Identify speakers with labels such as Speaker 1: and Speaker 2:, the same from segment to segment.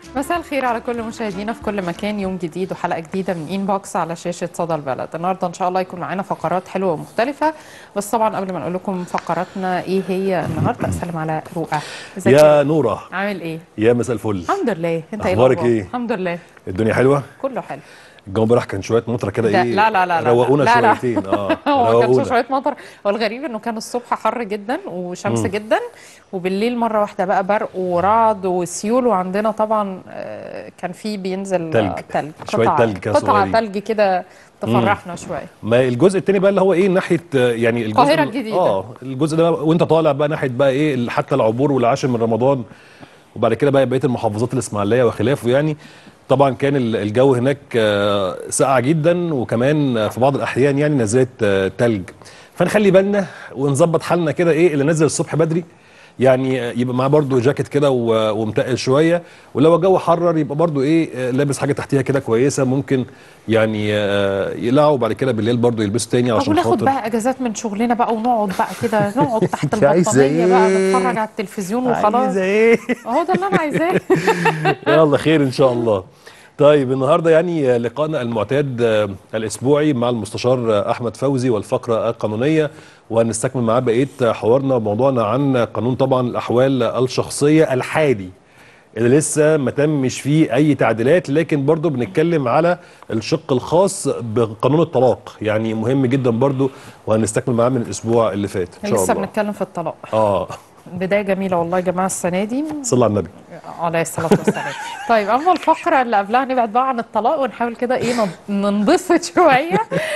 Speaker 1: مساء الخير على كل مشاهدينا في كل مكان يوم جديد وحلقه جديده من انبوكس على شاشه صدى البلد النهارده ان شاء الله يكون معانا فقرات حلوه ومختلفه بس طبعا قبل ما نقول لكم فقراتنا ايه هي النهارده اسلم على رؤى ازيك
Speaker 2: يا نورة
Speaker 1: عامل ايه
Speaker 2: يا مساء الفل
Speaker 1: الحمد لله انت ايه
Speaker 2: أخبارك
Speaker 1: الأخبار؟
Speaker 2: إيه؟
Speaker 1: الحمد لله
Speaker 2: الدنيا حلوة
Speaker 1: كله حلو
Speaker 2: الجو امبارح كان شوية مطرة كده
Speaker 1: ده-
Speaker 2: ايه
Speaker 1: لا لا لا لا
Speaker 2: روقونا
Speaker 1: لا لا.
Speaker 2: شويتين اه
Speaker 1: هو ما كانش
Speaker 2: روقونا
Speaker 1: شويه مطر هو الغريب انه كان الصبح حر جدا وشمس جدا وبالليل مره واحده بقى برق ورعد وسيول وعندنا طبعا آه، كان في بينزل
Speaker 2: تلج.
Speaker 1: آه، تلج
Speaker 2: شوية
Speaker 1: قطع-
Speaker 2: تلج كده
Speaker 1: قطعه
Speaker 2: صغيرين.
Speaker 1: تلج كده تفرحنا شويه
Speaker 2: ما الجزء التاني بقى اللي هو ايه ناحية آه، يعني الجزء
Speaker 1: القاهرة
Speaker 2: ال-
Speaker 1: الجديدة.
Speaker 2: اه الجزء ده بقى وانت طالع بقى ناحية بقى ايه ال- حتى العبور والعاشر من رمضان وبعد كده بقى بقية المحافظات الإسماعيلية وخلافه يعني طبعا كان ال- الجو هناك آه، ساقع جدا وكمان آه، في بعض الأحيان يعني نزلت آه، تلج فنخلي بالنا ونظبط حالنا كده ايه اللي نزل الصبح بدري يعني يبقى معاه برضو جاكيت كده و- ومتقل شويه ولو الجو حرر يبقى برضو ايه آه، لابس حاجه تحتيها كده كويسه ممكن يعني آه، يقلعوا وبعد كده بالليل برضو يلبسوا تاني
Speaker 1: طب
Speaker 2: عشان
Speaker 1: وناخد
Speaker 2: خاطر
Speaker 1: بقى اجازات من شغلنا بقى ونقعد بقى كده نقعد تحت
Speaker 2: انت عايزة
Speaker 1: البطانيه بقى
Speaker 2: ايه؟
Speaker 1: نتفرج على التلفزيون وخلاص
Speaker 2: عايزة ايه
Speaker 1: اهو ده اللي انا عايزاه
Speaker 2: يلا خير ان شاء الله طيب النهارده يعني لقائنا المعتاد آه، الاسبوعي مع المستشار آه، احمد فوزي والفقره القانونيه وهنستكمل معاه بقيه حوارنا وموضوعنا عن قانون طبعا الاحوال الشخصيه الحالي اللي لسه ما تمش فيه اي تعديلات لكن برضو بنتكلم على الشق الخاص بقانون الطلاق يعني مهم جدا برضو وهنستكمل معاه من الاسبوع اللي فات ان شاء
Speaker 1: لسه
Speaker 2: الله
Speaker 1: بنتكلم في الطلاق
Speaker 2: اه
Speaker 1: بدايه جميله والله يا جماعه السنه دي
Speaker 2: صلى على النبي
Speaker 1: عليه الصلاة والسلام طيب أما الفقرة اللي قبلها نبعد بقى عن الطلاق ونحاول كده إيه نن- ننبسط شوية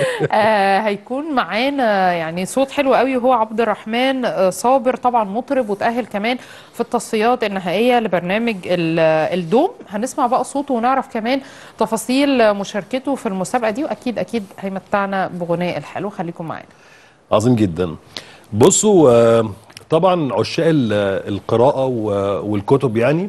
Speaker 1: آه هيكون معانا يعني صوت حلو قوي وهو عبد الرحمن آه صابر طبعا مطرب وتأهل كمان في التصفيات النهائية لبرنامج ال- الدوم هنسمع بقى صوته ونعرف كمان تفاصيل مشاركته في المسابقة دي وأكيد أكيد هيمتعنا بغناء الحلو خليكم معانا
Speaker 2: عظيم جدا بصوا آه، طبعا عشاق ال- القراءة و- والكتب يعني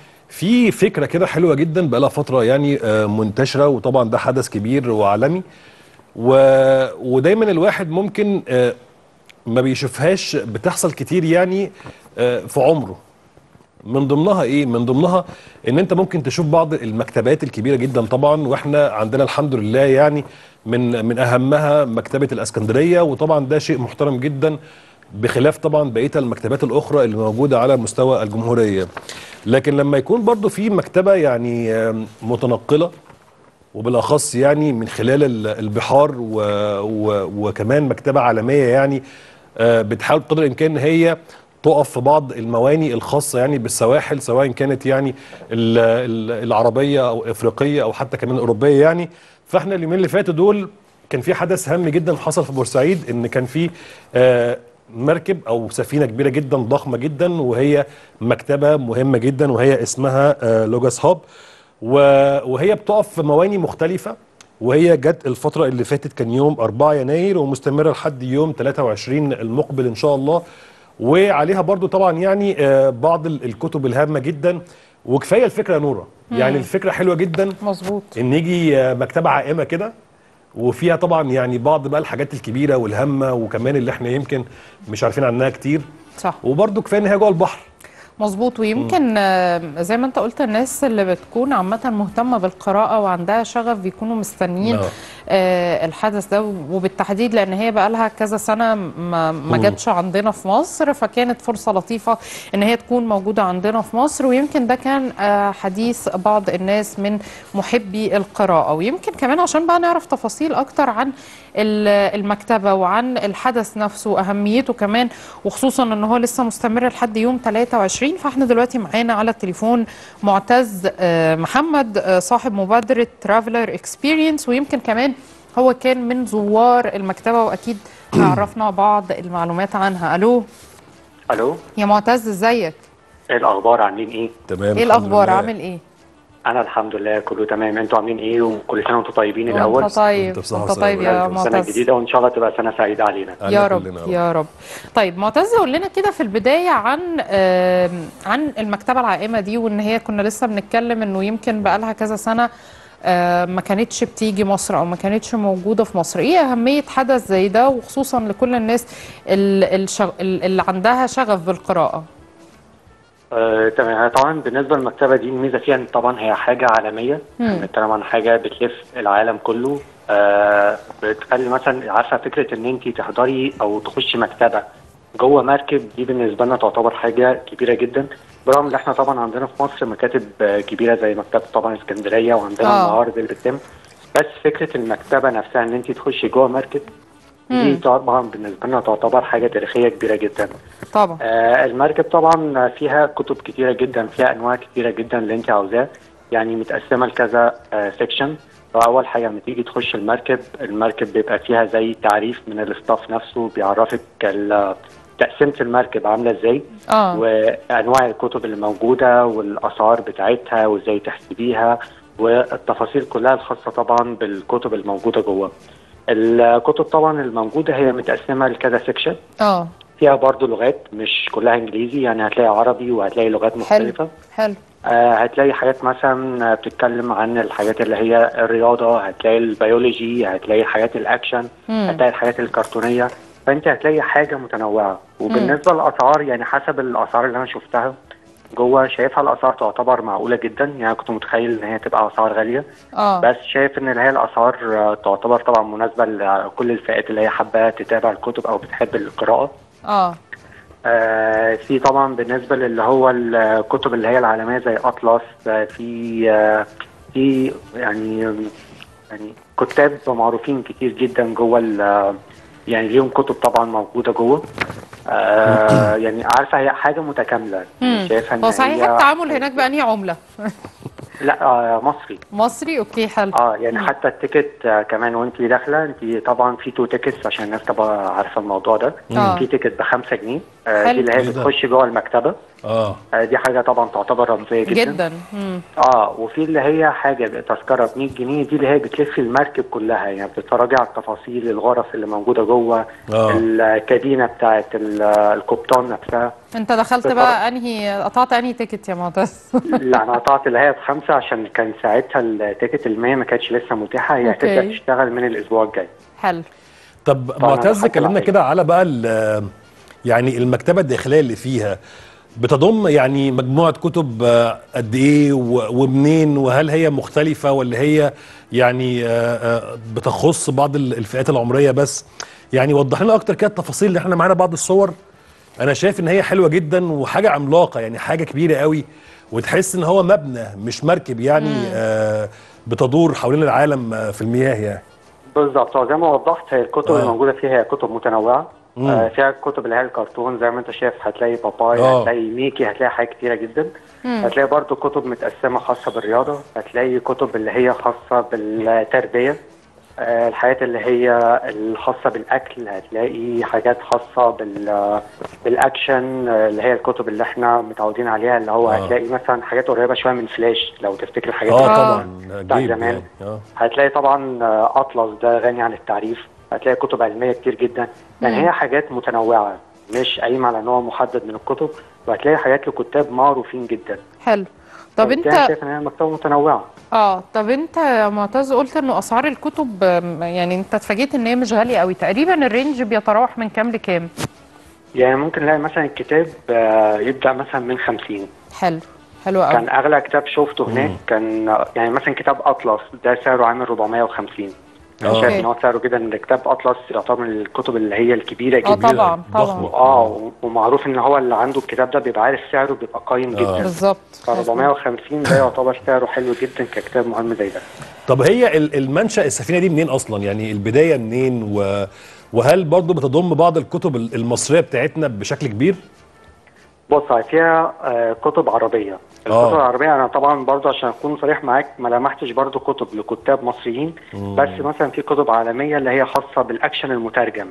Speaker 2: في فكرة كده حلوة جدا بقالها فترة يعني آه، منتشرة وطبعا ده حدث كبير وعالمي و... ودايما الواحد ممكن آه، ما بيشوفهاش بتحصل كتير يعني آه، في عمره من ضمنها ايه من ضمنها ان انت ممكن تشوف بعض المكتبات الكبيره جدا طبعا واحنا عندنا الحمد لله يعني من من اهمها مكتبه الاسكندريه وطبعا ده شيء محترم جدا بخلاف طبعا بقيه المكتبات الاخرى اللي موجوده على مستوى الجمهوريه لكن لما يكون برضو في مكتبه يعني آم، متنقله وبالاخص يعني من خلال ال- البحار و و وكمان مكتبه عالميه يعني آه، بتحاول بقدر الامكان ان هي تقف في بعض المواني الخاصه يعني بالسواحل سواء كانت يعني ال- ال- العربيه او افريقيه او حتى كمان اوروبيه يعني فاحنا اليومين اللي فاتوا دول كان في حدث هام جدا حصل في بورسعيد ان كان في آه، مركب او سفينه كبيره جدا ضخمه جدا وهي مكتبه مهمه جدا وهي اسمها آه، لوجاس هاب و- وهي بتقف في مواني مختلفة وهي جت الفترة اللي فاتت كان يوم 4 يناير ومستمرة لحد يوم 23 المقبل إن شاء الله وعليها برضو طبعا يعني آه، بعض ال- الكتب الهامة جدا وكفاية الفكرة يا نورة يعني الفكرة حلوة جدا
Speaker 1: مظبوط
Speaker 2: ان يجي آه، مكتبة عائمة كده وفيها طبعا يعني بعض بقى الحاجات الكبيرة والهامة وكمان اللي احنا يمكن مش عارفين عنها كتير
Speaker 1: صح
Speaker 2: وبرضو كفاية ان هي جوه البحر
Speaker 1: مظبوط ويمكن آه، زي ما انت قلت الناس اللي بتكون عامة مهتمة بالقراءة وعندها شغف بيكونوا مستنيين
Speaker 2: نعم.
Speaker 1: آه، الحدث ده وبالتحديد لان هي بقى لها كذا سنة ما ما
Speaker 2: مم.
Speaker 1: جاتش عندنا في مصر فكانت فرصة لطيفة ان هي تكون موجودة عندنا في مصر ويمكن ده كان آه، حديث بعض الناس من محبي القراءة ويمكن كمان عشان بقى نعرف تفاصيل اكتر عن ال- المكتبة وعن الحدث نفسه وأهميته كمان وخصوصا ان هو لسه مستمر لحد يوم 23 فاحنا دلوقتي معانا على التليفون معتز آه، محمد آه، صاحب مبادرة ترافلر اكسبيرينس ويمكن كمان هو كان من زوار المكتبة واكيد عرفنا بعض المعلومات عنها الو
Speaker 3: الو
Speaker 1: يا معتز ازيك
Speaker 3: ايه الاخبار عاملين ايه
Speaker 2: تمام
Speaker 1: ايه
Speaker 2: الحمد
Speaker 1: الاخبار
Speaker 2: لله.
Speaker 1: عامل ايه
Speaker 3: انا الحمد لله كله تمام انتوا عاملين ايه وكل سنه وانتم طيبين
Speaker 1: وانت
Speaker 3: الاول
Speaker 1: طيب
Speaker 2: وانت بصحة
Speaker 1: وانت طيب يا
Speaker 2: وسلامة.
Speaker 3: السنه
Speaker 1: معتز
Speaker 3: الجديده وان شاء الله تبقى سنه سعيده علينا
Speaker 2: علينا
Speaker 1: يا رب
Speaker 2: كلنا
Speaker 1: يا رب طيب معتز قول لنا كده في البدايه عن آم، عن المكتبه العائمه دي وان هي كنا لسه بنتكلم انه يمكن بقى لها كذا سنه آه، ما كانتش بتيجي مصر او ما كانتش موجوده في مصر ايه اهميه حدث زي ده وخصوصا لكل الناس ال- الشغ... ال- اللي عندها شغف بالقراءه
Speaker 3: آه، تمام طبعا بالنسبه للمكتبه دي الميزه فيها ان طبعا هي حاجه عالميه
Speaker 1: مم.
Speaker 3: بنتكلم عن حاجه بتلف العالم كله آه، بتخلي مثلا عارفه فكره ان انت تحضري او تخشي مكتبه جوه مركب دي بالنسبه لنا تعتبر حاجه كبيره جدا برغم ان احنا طبعا عندنا في مصر مكاتب آه، كبيره زي مكتبه طبعا اسكندريه وعندنا
Speaker 1: آه.
Speaker 3: المعارض اللي بتتم بس فكره المكتبه نفسها ان انت تخشي جوه مركب دي
Speaker 1: مم.
Speaker 3: طبعا بالنسبه لنا تعتبر حاجه تاريخيه كبيره جدا
Speaker 1: طبعا
Speaker 3: آه، المركب طبعا فيها كتب كتيرة جدا فيها أنواع كتيرة جدا اللي أنت عاوزاه يعني متقسمة لكذا سيكشن فأول حاجة لما تيجي تخش المركب المركب بيبقى فيها زي تعريف من الاستاف نفسه بيعرفك ال- تقسيمة المركب عاملة ازاي
Speaker 1: اه
Speaker 3: وأنواع الكتب اللي موجودة والأسعار بتاعتها وازاي تحسبيها والتفاصيل كلها الخاصة طبعا بالكتب الموجودة جوه الكتب طبعا الموجودة هي متقسمة لكذا سيكشن
Speaker 1: اه
Speaker 3: فيها برضو لغات مش كلها انجليزي يعني هتلاقي عربي وهتلاقي لغات
Speaker 1: حلو
Speaker 3: مختلفة
Speaker 1: حلو
Speaker 3: آه هتلاقي حاجات مثلا بتتكلم عن الحاجات اللي هي الرياضة هتلاقي البيولوجي هتلاقي حاجات الأكشن
Speaker 1: مم.
Speaker 3: هتلاقي الحاجات الكرتونية فأنت هتلاقي حاجة متنوعة وبالنسبة للأسعار يعني حسب الأسعار اللي أنا شفتها جوه شايفها الأسعار تعتبر معقولة جدا يعني كنت متخيل إن هي تبقى أسعار غالية
Speaker 1: اه
Speaker 3: بس شايف ان هي الاسعار آه، تعتبر طبعا مناسبه لكل الفئات اللي هي حابه تتابع الكتب او بتحب القراءه
Speaker 1: اه
Speaker 3: آه، في طبعا بالنسبه للي هو الكتب اللي هي العالميه زي اطلس آه، في آه، في يعني يعني كتاب معروفين كتير جدا جوه ال- يعني ليهم كتب طبعا موجوده جوه آه يعني عارفه هي حاجه متكامله
Speaker 1: مم.
Speaker 3: شايفها ان
Speaker 1: هو صحيح
Speaker 3: هي
Speaker 1: التعامل هناك بأنهي عملة
Speaker 3: لا آه مصري
Speaker 1: مصري اوكي حلو
Speaker 3: اه يعني حتى التيكت آه كمان وانت داخله انت طبعا في تو تيكتس عشان الناس تبقى عارفه الموضوع ده
Speaker 1: آه.
Speaker 3: في تيكت ب 5 جنيه آه
Speaker 1: حلو.
Speaker 3: دي اللي هي
Speaker 2: إيه ده؟
Speaker 3: بتخش جوه المكتبه
Speaker 2: اه
Speaker 3: آه دي حاجه طبعا تعتبر رمزيه جدا,
Speaker 1: جدا مم.
Speaker 3: اه وفي اللي هي حاجه تذكره ب 100 جنيه دي اللي هي بتلف المركب كلها يعني بتتفرجي على التفاصيل الغرف اللي موجوده جوه
Speaker 2: آه.
Speaker 3: الكابينه بتاعت ال- القبطان نفسها
Speaker 1: انت دخلت بقى انهي قطعت انهي تيكت يا معتز
Speaker 3: لا انا قطعت اللي هي بخمسه عشان كان ساعتها التيكت ال 100 ما كانتش لسه متاحه هي
Speaker 1: أوكي.
Speaker 3: هتبدا تشتغل من الاسبوع الجاي
Speaker 1: حلو
Speaker 2: طب
Speaker 3: طبعاً
Speaker 2: معتز
Speaker 3: أنا
Speaker 2: كلمنا
Speaker 3: بحب
Speaker 2: كده على بقى ال- يعني المكتبه الداخليه اللي فيها بتضم يعني مجموعه كتب آه، قد ايه و- ومنين وهل هي مختلفه ولا هي يعني آه، آه، بتخص بعض ال- الفئات العمريه بس يعني وضح لنا اكتر كده التفاصيل اللي احنا معانا بعض الصور انا شايف ان هي حلوه جدا وحاجه عملاقه يعني حاجه كبيره قوي وتحس ان هو مبنى مش مركب يعني آه بتدور حوالين العالم آه، في المياه يعني
Speaker 3: بالظبط هو زي ما وضحت هي الكتب
Speaker 2: آه.
Speaker 3: اللي موجوده فيها هي كتب متنوعه
Speaker 2: مم.
Speaker 3: آه فيها الكتب اللي هي الكرتون زي ما انت شايف هتلاقي باباي
Speaker 2: آه.
Speaker 3: هتلاقي ميكي هتلاقي حاجات كتيره جدا هتلاقي برضو كتب متقسمه خاصه بالرياضه هتلاقي كتب اللي هي خاصه بالتربيه آه الحاجات اللي هي الخاصه بالاكل هتلاقي حاجات خاصه بال بالاكشن آه، اللي هي الكتب اللي احنا متعودين عليها اللي هو
Speaker 2: آه.
Speaker 3: هتلاقي مثلا حاجات قريبه شويه من فلاش لو تفتكر الحاجات
Speaker 2: اه
Speaker 3: دي.
Speaker 2: طبعا
Speaker 3: بتاع
Speaker 2: جيب
Speaker 3: زمان.
Speaker 2: يعني اه
Speaker 3: هتلاقي طبعا آه، اطلس ده غني عن التعريف هتلاقي كتب علميه كتير جدا يعني هي حاجات متنوعه مش قايمه على نوع محدد من الكتب وهتلاقي حاجات لكتاب معروفين جدا
Speaker 1: حلو طب
Speaker 3: فبالتالي
Speaker 1: انت
Speaker 3: شايف ان هي مكتبه متنوعه
Speaker 1: اه طب انت يا معتز قلت انه اسعار الكتب آم، يعني انت اتفاجئت ان هي مش غاليه قوي تقريبا الرينج بيتراوح من كام لكام
Speaker 3: يعني ممكن نلاقي مثلا الكتاب آه، يبدا مثلا من 50
Speaker 1: حلو حلو قوي
Speaker 3: كان اغلى كتاب شفته هناك كان آه، يعني مثلا كتاب اطلس ده سعره عامل 450 انا
Speaker 2: آه.
Speaker 3: شايف ان هو سعره جدا ان كتاب اطلس يعتبر من الكتب اللي هي الكبيره
Speaker 1: اه
Speaker 3: جدا
Speaker 1: طبعا طبعا
Speaker 2: ضخمة.
Speaker 3: اه و- ومعروف ان هو اللي عنده الكتاب ده بيبقى عارف سعره بيبقى قايم جدا
Speaker 1: بالظبط
Speaker 3: ف 450 ده يعتبر سعره حلو جدا ككتاب مهم زي ده
Speaker 2: طب هي ال- المنشأ السفينة دي منين أصلا يعني البداية منين و... وهل برضو بتضم بعض الكتب ال- المصرية بتاعتنا بشكل كبير؟
Speaker 3: بص هي فيها آه كتب عربيه
Speaker 2: آه.
Speaker 3: الكتب العربيه انا طبعا برضه عشان اكون صريح معاك ما لمحتش برضه كتب لكتاب مصريين بس مثلا في كتب عالميه اللي هي خاصه بالاكشن المترجم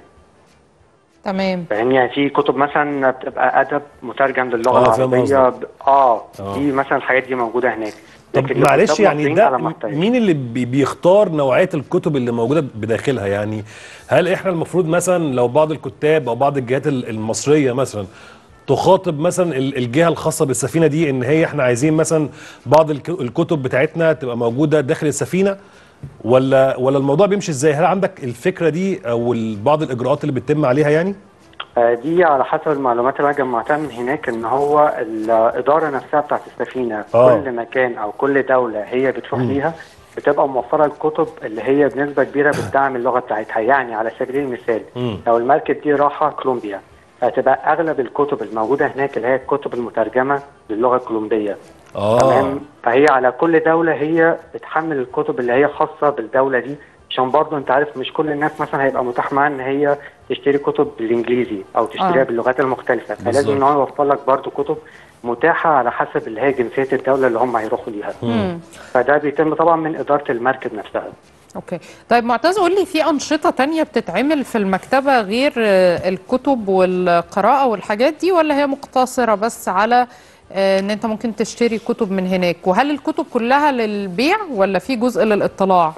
Speaker 1: تمام
Speaker 3: فاهمني يعني في كتب مثلا بتبقى ادب مترجم للغه
Speaker 2: آه، فاهم
Speaker 3: العربيه
Speaker 2: قصدك.
Speaker 3: ب... اه
Speaker 2: آه.
Speaker 3: دي مثلا الحاجات دي موجوده هناك
Speaker 2: طب
Speaker 3: لكن
Speaker 2: معلش
Speaker 3: لكتاب
Speaker 2: يعني
Speaker 3: مصريين
Speaker 2: ده
Speaker 3: أنا ما أحتاجش.
Speaker 2: مين اللي بي- بيختار نوعية الكتب اللي موجودة بداخلها يعني هل احنا المفروض مثلا لو بعض الكتاب او بعض الجهات ال- المصرية مثلا تخاطب مثلا ال- الجهة الخاصة بالسفينة دي ان هي احنا عايزين مثلا بعض الك- الكتب بتاعتنا تبقى موجودة داخل السفينة ولا ولا الموضوع بيمشي ازاي هل عندك الفكرة دي او ال- بعض الاجراءات اللي بتتم عليها يعني
Speaker 3: آه، دي على حسب المعلومات اللي انا جمعتها من هناك ان هو الاداره نفسها بتاعت السفينه
Speaker 2: آه.
Speaker 3: كل مكان او كل دوله هي بتروح ليها بتبقى موفره الكتب اللي هي بنسبه كبيره بتدعم اللغه بتاعتها يعني على سبيل المثال
Speaker 2: مم.
Speaker 3: لو المركب دي رايحه كولومبيا هتبقى اغلب الكتب الموجوده هناك اللي هي الكتب المترجمه للغه الكولومبيه
Speaker 2: اه
Speaker 3: تمام فهي على كل دوله هي بتحمل الكتب اللي هي خاصه بالدوله دي عشان برضه انت عارف مش كل الناس مثلا هيبقى متاح معاها ان هي تشتري كتب بالانجليزي او تشتريها
Speaker 1: آه.
Speaker 3: باللغات المختلفه
Speaker 2: بالظبط.
Speaker 3: فلازم ان هو يوفر لك برضه كتب متاحه على حسب اللي هي جنسيه الدوله اللي هم هيروحوا ليها
Speaker 1: مم.
Speaker 3: فده بيتم طبعا من اداره المركب نفسها
Speaker 1: اوكي طيب معتز قول لي في انشطه تانية بتتعمل في المكتبه غير آه، الكتب والقراءه والحاجات دي ولا هي مقتصره بس على آه، ان انت ممكن تشتري كتب من هناك وهل الكتب كلها للبيع ولا في جزء للاطلاع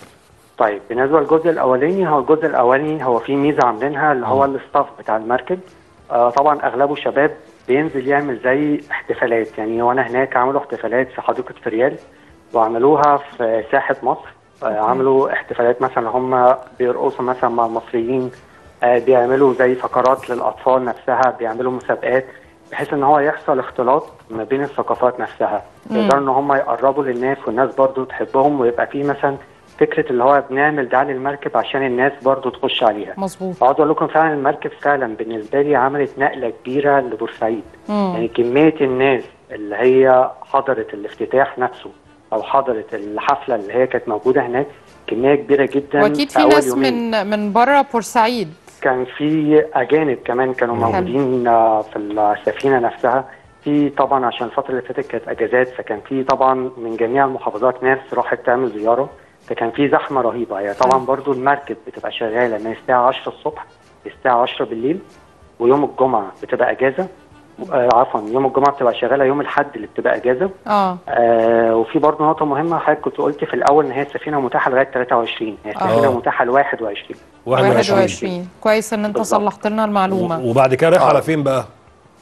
Speaker 3: طيب بالنسبه للجزء الاولاني هو الجزء الاولاني هو في ميزه عاملينها اللي هو الاستاف بتاع المركب آه طبعا اغلبه شباب بينزل يعمل زي احتفالات يعني وانا هناك عملوا احتفالات في حديقه فريال وعملوها في ساحه مصر آه عملوا احتفالات مثلا هم بيرقصوا مثلا مع المصريين آه بيعملوا زي فقرات للاطفال نفسها بيعملوا مسابقات بحيث ان هو يحصل اختلاط ما بين الثقافات نفسها يقدروا ان هم يقربوا للناس والناس برضو تحبهم ويبقى في مثلا فكره اللي هو بنعمل ده للمركب عشان الناس برضو تخش عليها
Speaker 1: مظبوط
Speaker 3: اقعد اقول لكم فعلا المركب فعلا بالنسبه لي عملت نقله كبيره لبورسعيد
Speaker 1: مم.
Speaker 3: يعني كميه الناس اللي هي حضرت الافتتاح نفسه او حضرت الحفله اللي هي كانت موجوده هناك كميه كبيره جدا
Speaker 1: واكيد في
Speaker 3: أول
Speaker 1: ناس
Speaker 3: يومين.
Speaker 1: من من بره بورسعيد
Speaker 3: كان في اجانب كمان كانوا
Speaker 2: حلو.
Speaker 3: موجودين آه، في السفينه نفسها في طبعا عشان الفتره اللي فاتت كانت اجازات فكان في طبعا من جميع المحافظات ناس راحت تعمل زياره فكان في زحمه رهيبه هي طبعا برضو المركب بتبقى شغاله من الساعه 10 الصبح للساعه 10 بالليل ويوم الجمعه بتبقى اجازه آه عفوا يوم الجمعه بتبقى شغاله يوم الاحد اللي بتبقى اجازه
Speaker 1: اه
Speaker 3: آه وفي برضه نقطه مهمه حضرتك كنت قلت في الاول ان هي السفينه متاحه لغايه 23 هي السفينه
Speaker 2: آه.
Speaker 3: متاحه ل 21
Speaker 2: 21
Speaker 1: 21 كويس ان انت
Speaker 3: بالظبط.
Speaker 1: صلحت لنا المعلومه
Speaker 2: وبعد كده رايح
Speaker 3: آه.
Speaker 2: على فين بقى؟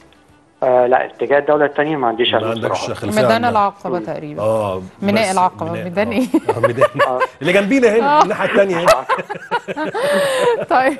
Speaker 3: آه لا اتجاه الدوله الثانيه ما عنديش
Speaker 2: ما
Speaker 3: علم
Speaker 2: عندكش
Speaker 3: بصراحه
Speaker 2: خلفيه
Speaker 1: ميدان
Speaker 2: عنها.
Speaker 1: العقبه تقريبا
Speaker 2: اه
Speaker 1: ميناء
Speaker 2: بس
Speaker 1: العقبة،
Speaker 2: ميناء.
Speaker 1: ميدان
Speaker 2: آه.
Speaker 1: إيه؟
Speaker 2: آه، ميدان اللي جنبينا هنا الناحيه الثانيه هنا
Speaker 1: طيب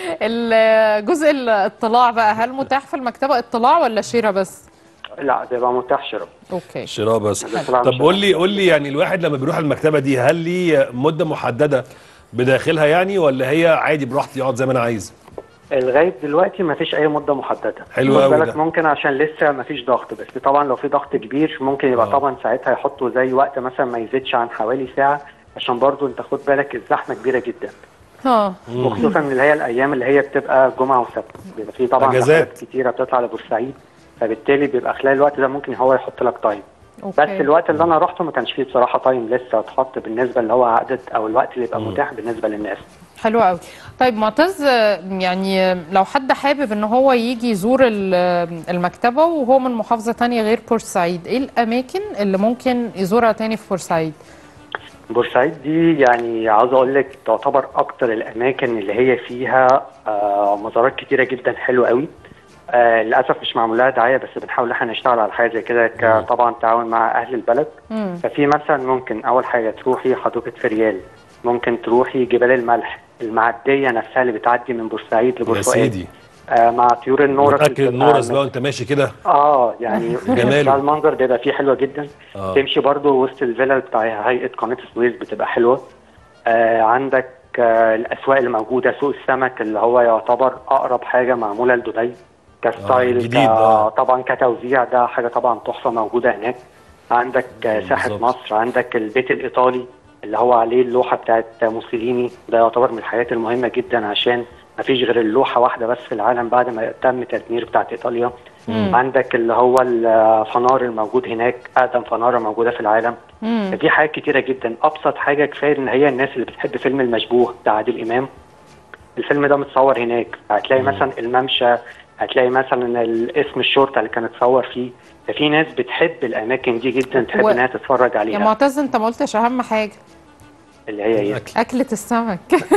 Speaker 1: الجزء الاطلاع بقى هل متاح في المكتبه اطلاع ولا شراء بس
Speaker 3: لا ده يبقى متاح شراء
Speaker 1: اوكي
Speaker 2: شراء بس
Speaker 3: الاطلاع
Speaker 2: طب
Speaker 3: مش
Speaker 2: قول لي قول لي يعني الواحد لما بيروح المكتبه دي هل ليه مده محدده بداخلها يعني ولا هي عادي براحتي يقعد زي ما انا عايز؟
Speaker 3: لغايه دلوقتي ما فيش اي مده محدده
Speaker 2: حلو
Speaker 3: خد
Speaker 2: أوي
Speaker 3: بالك
Speaker 2: ده.
Speaker 3: ممكن عشان لسه ما فيش ضغط بس طبعا لو في ضغط كبير ممكن يبقى
Speaker 2: آه.
Speaker 3: طبعا ساعتها يحطوا زي وقت مثلا ما يزيدش عن حوالي ساعه عشان برضو انت خد بالك الزحمه كبيره جدا
Speaker 1: ها
Speaker 3: وخصوصا اللي هي الايام اللي هي بتبقى جمعه وسبت بيبقى في طبعا
Speaker 2: أجازات.
Speaker 3: رحلات كتيره بتطلع لبورسعيد فبالتالي بيبقى خلال الوقت ده ممكن هو يحط لك تايم بس
Speaker 1: اوكي
Speaker 3: الوقت اللي انا رحته ما كانش فيه بصراحه تايم لسه اتحط بالنسبه اللي هو عدد او الوقت اللي يبقى متاح بالنسبه للناس
Speaker 1: حلو قوي طيب معتز آه، يعني آه، لو حد حابب ان هو يجي يزور ال- آه، المكتبه وهو من محافظه تانية غير بورسعيد ايه الاماكن اللي ممكن يزورها تاني في بورسعيد
Speaker 3: بورسعيد دي يعني عاوز اقول لك تعتبر اكتر الاماكن اللي هي فيها آه مزارات كتيره جدا حلوه قوي آه للاسف مش معمول لها دعايه بس بنحاول ان احنا نشتغل على حاجه زي كده ك- طبعا تعاون مع اهل البلد
Speaker 1: مم.
Speaker 3: ففي مثلا ممكن اول حاجه تروحي حديقه فريال ممكن تروحي جبال الملح المعديه نفسها اللي بتعدي من بورسعيد
Speaker 2: يا
Speaker 3: لبورسعيد
Speaker 2: سيدي
Speaker 3: آه مع طيور النورس اللي
Speaker 2: متاكد
Speaker 3: بتبقى-
Speaker 2: النورس بقى وانت ماشي كده
Speaker 3: اه يعني
Speaker 2: جماله.
Speaker 3: بتاع المنظر بيبقى فيه حلوه جدا
Speaker 2: آه.
Speaker 3: تمشي برضو وسط الفيلا بتاع هيئه قناه السويس بتبقى حلوه آه عندك آه الاسواق اللي موجوده سوق السمك اللي هو يعتبر اقرب حاجه معموله لدبي كستايل
Speaker 2: جديد،
Speaker 3: ك-
Speaker 2: آه.
Speaker 3: طبعا كتوزيع ده حاجه طبعا تحفه موجوده هناك عندك آه ساحه
Speaker 2: بالظبط.
Speaker 3: مصر عندك البيت الايطالي اللي هو عليه اللوحه بتاعت موسوليني ده يعتبر من الحاجات المهمه جدا عشان ما فيش غير اللوحه واحده بس في العالم بعد ما تم تدمير بتاعت ايطاليا
Speaker 1: مم.
Speaker 3: عندك اللي هو الفنار الموجود هناك اقدم فناره موجوده في العالم
Speaker 1: مم.
Speaker 3: في حاجات كتيره جدا ابسط حاجه كفايه ان هي الناس اللي بتحب فيلم المشبوه بتاع عادل امام الفيلم ده متصور هناك هتلاقي مثلا الممشى هتلاقي مثلا ال- اسم الشرطه اللي كان اتصور فيه ففي ناس بتحب الاماكن دي جدا تحب
Speaker 1: و-
Speaker 3: انها تتفرج
Speaker 1: يا
Speaker 3: عليها
Speaker 1: معتز انت ما قلتش اهم حاجه
Speaker 3: اللي هي ايه؟
Speaker 2: اكل
Speaker 1: اكله السمك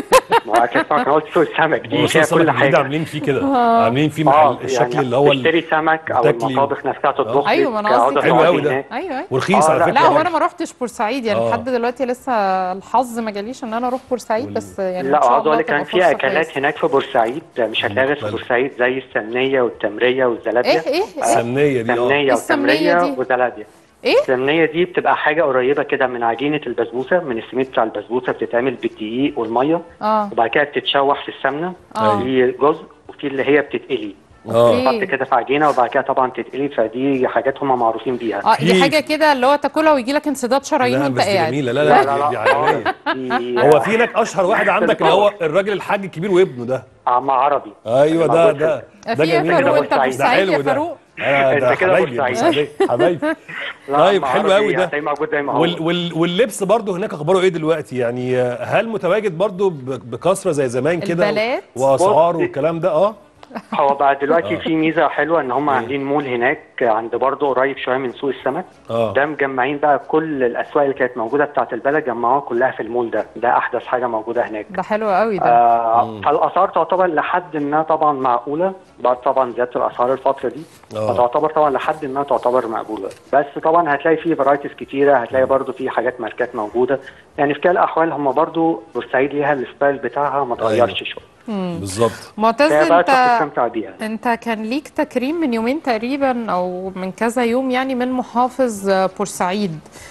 Speaker 3: ما هو اكل السمك انا قلت سوق السمك
Speaker 2: هو
Speaker 3: دي
Speaker 2: سوق
Speaker 3: فيها كل
Speaker 2: السمك الجديد
Speaker 3: حاجه
Speaker 2: عاملين فيه كده عاملين فيه
Speaker 3: اه
Speaker 2: محل الشكل
Speaker 3: يعني
Speaker 2: اللي هو ال-
Speaker 3: تشتري سمك او
Speaker 2: بتاكلي-
Speaker 3: المطابخ نفسها تطبخ
Speaker 1: أيوة،
Speaker 3: لك،
Speaker 1: ما أنا قصدي
Speaker 3: اقعدوا
Speaker 1: كده.
Speaker 2: حلو
Speaker 3: تقعدي
Speaker 2: قوي ده.
Speaker 3: هناك.
Speaker 1: ايوه أيوة.
Speaker 2: ورخيص
Speaker 3: آه،
Speaker 2: على
Speaker 3: لا،
Speaker 2: فكره
Speaker 1: لا هو
Speaker 2: برضه.
Speaker 1: انا ما روحتش بورسعيد يعني
Speaker 2: آه.
Speaker 1: لحد دلوقتي لسه الحظ ما جاليش ان انا اروح بورسعيد
Speaker 2: وال-
Speaker 1: بس يعني
Speaker 3: لا
Speaker 1: ان شاء
Speaker 3: اقعد
Speaker 1: الله
Speaker 3: اقول لك كان
Speaker 1: تبقى
Speaker 3: في
Speaker 1: فرصة
Speaker 3: اكلات
Speaker 1: كويسة.
Speaker 3: هناك في بورسعيد مش هتلاقي غير في
Speaker 2: مختلف.
Speaker 3: بورسعيد زي السمنيه والتمريه والزلابيه
Speaker 1: ايه ايه ايه
Speaker 2: السمنيه دي اه
Speaker 3: سمنيه
Speaker 1: السمنية
Speaker 3: وتمريه
Speaker 1: دي؟
Speaker 3: وزلابيه
Speaker 1: ايه
Speaker 3: السمنيه دي بتبقى حاجه قريبه كده من عجينه البسبوسه من السميد بتاع البسبوسه بتتعمل بالدقيق والميه
Speaker 1: اه
Speaker 3: وبعد كده بتتشوح في السمنه
Speaker 1: اه
Speaker 3: في جزء وفي اللي هي بتتقلي
Speaker 2: اه
Speaker 1: أوكي.
Speaker 3: تحط كده في عجينه وبعد كده طبعا تتقلي فدي حاجات هم معروفين بيها
Speaker 1: اه دي
Speaker 2: في-
Speaker 1: حاجه كده اللي هو تاكلها ويجي لك انسداد شرايين
Speaker 2: لا
Speaker 1: وانت
Speaker 2: بس دي
Speaker 1: قاعد
Speaker 2: جميله لا لا, دي عالميه
Speaker 3: دي-
Speaker 2: هو في هناك اشهر واحد عندك اللي هو الراجل الحاج الكبير وابنه ده
Speaker 3: عم عربي
Speaker 2: ايوه ده
Speaker 3: موجود
Speaker 2: ده
Speaker 3: في-
Speaker 2: ده
Speaker 1: في ايه
Speaker 2: جميل
Speaker 1: يا
Speaker 3: كده
Speaker 1: فاروق انت
Speaker 3: بورسعيد.
Speaker 2: ده
Speaker 1: بورسعيد
Speaker 2: حلو
Speaker 1: يا
Speaker 2: ده
Speaker 1: فاروق
Speaker 2: آه ده
Speaker 3: انت كده
Speaker 2: حبايبي
Speaker 3: بورسعيد.
Speaker 2: بورسعيد حبايبي
Speaker 3: لا،
Speaker 2: طيب
Speaker 3: عم
Speaker 2: حلو
Speaker 3: عربي
Speaker 2: قوي ده.
Speaker 3: هتلاقيه موجود زي ما هو
Speaker 2: وال وال واللبس برضه هناك اخباره ايه دلوقتي يعني آه، هل متواجد برضه ب- بكثره زي زمان كده
Speaker 1: البالات؟
Speaker 2: واسعار
Speaker 3: بص-
Speaker 2: والكلام ده اه
Speaker 3: هو بقى دلوقتي في ميزه حلوه ان هم عاملين مول هناك عند برضه قريب شويه من سوق السمك
Speaker 2: اه
Speaker 3: ده مجمعين بقى كل الاسواق اللي كانت موجوده بتاعت البلد جمعوها كلها في المول ده ده احدث حاجه موجوده هناك
Speaker 1: ده حلو قوي ده
Speaker 3: آه فالاسعار تعتبر لحد ما طبعا معقوله بعد طبعا زياده الاسعار الفتره دي
Speaker 2: آه.
Speaker 3: فتعتبر طبعا لحد ما تعتبر مقبوله بس طبعا هتلاقي فيه فرايتيز كتيره هتلاقي برضو في حاجات ماركات موجوده يعني في كل الاحوال هم برضو بورسعيد ليها الستايل بتاعها ما اتغيرش شويه
Speaker 2: بالظبط
Speaker 1: معتز
Speaker 3: فهي بقى
Speaker 1: انت
Speaker 3: تستمتع بيها
Speaker 1: انت كان ليك تكريم من يومين تقريبا او من كذا يوم يعني من محافظ بورسعيد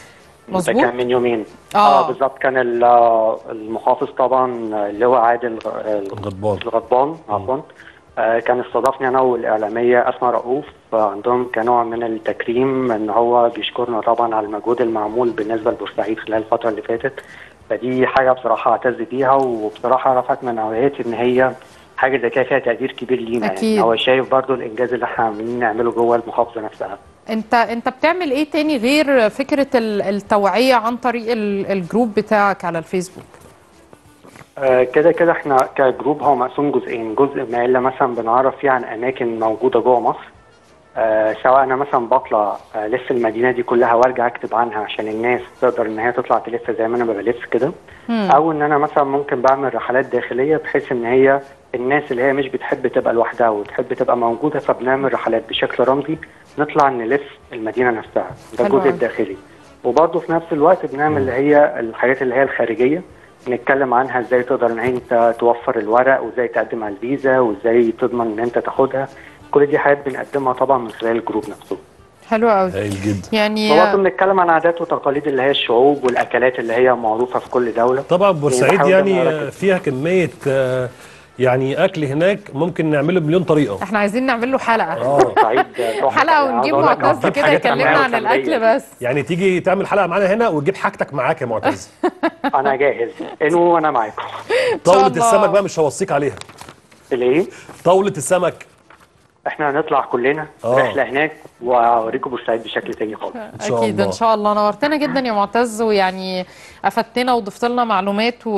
Speaker 3: ده
Speaker 1: مظبوط
Speaker 3: كان من يومين
Speaker 1: آه.
Speaker 3: بالظبط كان ال- آه، المحافظ طبعا اللي هو عادل غ-
Speaker 2: غضبان
Speaker 3: الغضبان عفوا آه، كان استضافني انا والاعلاميه اسماء رؤوف آه، عندهم كنوع من التكريم ان هو بيشكرنا طبعا على المجهود المعمول بالنسبه لبورسعيد خلال الفتره اللي فاتت فدي حاجه بصراحه اعتز بيها وبصراحه رفعت من نوعيتي ان هي حاجه زي كده فيها تقدير كبير لينا
Speaker 1: أكيد.
Speaker 3: يعني هو شايف برضو الانجاز اللي احنا عاملين نعمله جوه المحافظه نفسها
Speaker 1: انت انت بتعمل ايه تاني غير فكرة ال- التوعية عن طريق ال- الجروب بتاعك على الفيسبوك
Speaker 3: آه، كده كده احنا كجروب هو مقسوم جزئين جزء ما الا مثلا بنعرف فيه عن اماكن موجوده جوه مصر آه سواء انا مثلا بطلع آه لف المدينه دي كلها وارجع اكتب عنها عشان الناس تقدر ان هي تطلع تلف زي ما انا بلف كده او ان انا مثلا ممكن بعمل رحلات داخليه بحيث ان هي الناس اللي هي مش بتحب تبقى لوحدها وتحب تبقى موجوده فبنعمل رحلات بشكل رمزي نطلع نلف المدينه نفسها ده
Speaker 1: حلو
Speaker 3: الجزء
Speaker 1: أوي.
Speaker 3: الداخلي وبرضه في نفس الوقت بنعمل اللي هي الحاجات اللي هي الخارجيه نتكلم عنها ازاي تقدر ان انت توفر الورق وازاي تقدم على الفيزا وازاي تضمن ان انت تاخدها كل دي حاجات بنقدمها طبعا من خلال الجروب نفسه
Speaker 1: حلو قوي
Speaker 2: هايل جدا
Speaker 1: يعني
Speaker 3: وبرضه بنتكلم عن عادات وتقاليد اللي هي الشعوب والاكلات اللي هي معروفه في كل دوله
Speaker 2: طبعا بورسعيد
Speaker 3: بحاول
Speaker 2: يعني
Speaker 3: إن أنا
Speaker 2: آه، فيها كميه آه، يعني اكل هناك ممكن نعمله بمليون طريقه
Speaker 1: احنا عايزين نعمل له حلقة
Speaker 2: اه
Speaker 3: سعيد تحفة.
Speaker 1: حلقة
Speaker 3: يعني
Speaker 1: ونجيب
Speaker 3: عاوز أقول لك
Speaker 1: معتز
Speaker 3: هتجيب
Speaker 1: كده
Speaker 3: حاجات
Speaker 1: يكلمنا
Speaker 3: عملية
Speaker 1: عن الأكل
Speaker 3: وفنية.
Speaker 1: بس
Speaker 2: يعني تيجي تعمل حلقه معانا هنا وتجيب حاجتك معاك يا معتز
Speaker 3: انا جاهز انو وانا معاكم
Speaker 2: طاوله
Speaker 1: الله.
Speaker 2: السمك بقى مش هوصيك عليها
Speaker 3: الايه
Speaker 2: طاوله السمك
Speaker 3: احنا هنطلع كلنا
Speaker 2: آه.
Speaker 3: رحله هناك واوريكم بورسعيد بشكل تاني خالص
Speaker 2: ان شاء
Speaker 1: اكيد
Speaker 2: الله
Speaker 1: ان شاء الله نورتنا جدا يا معتز ويعني افدتنا وضفت لنا معلومات و...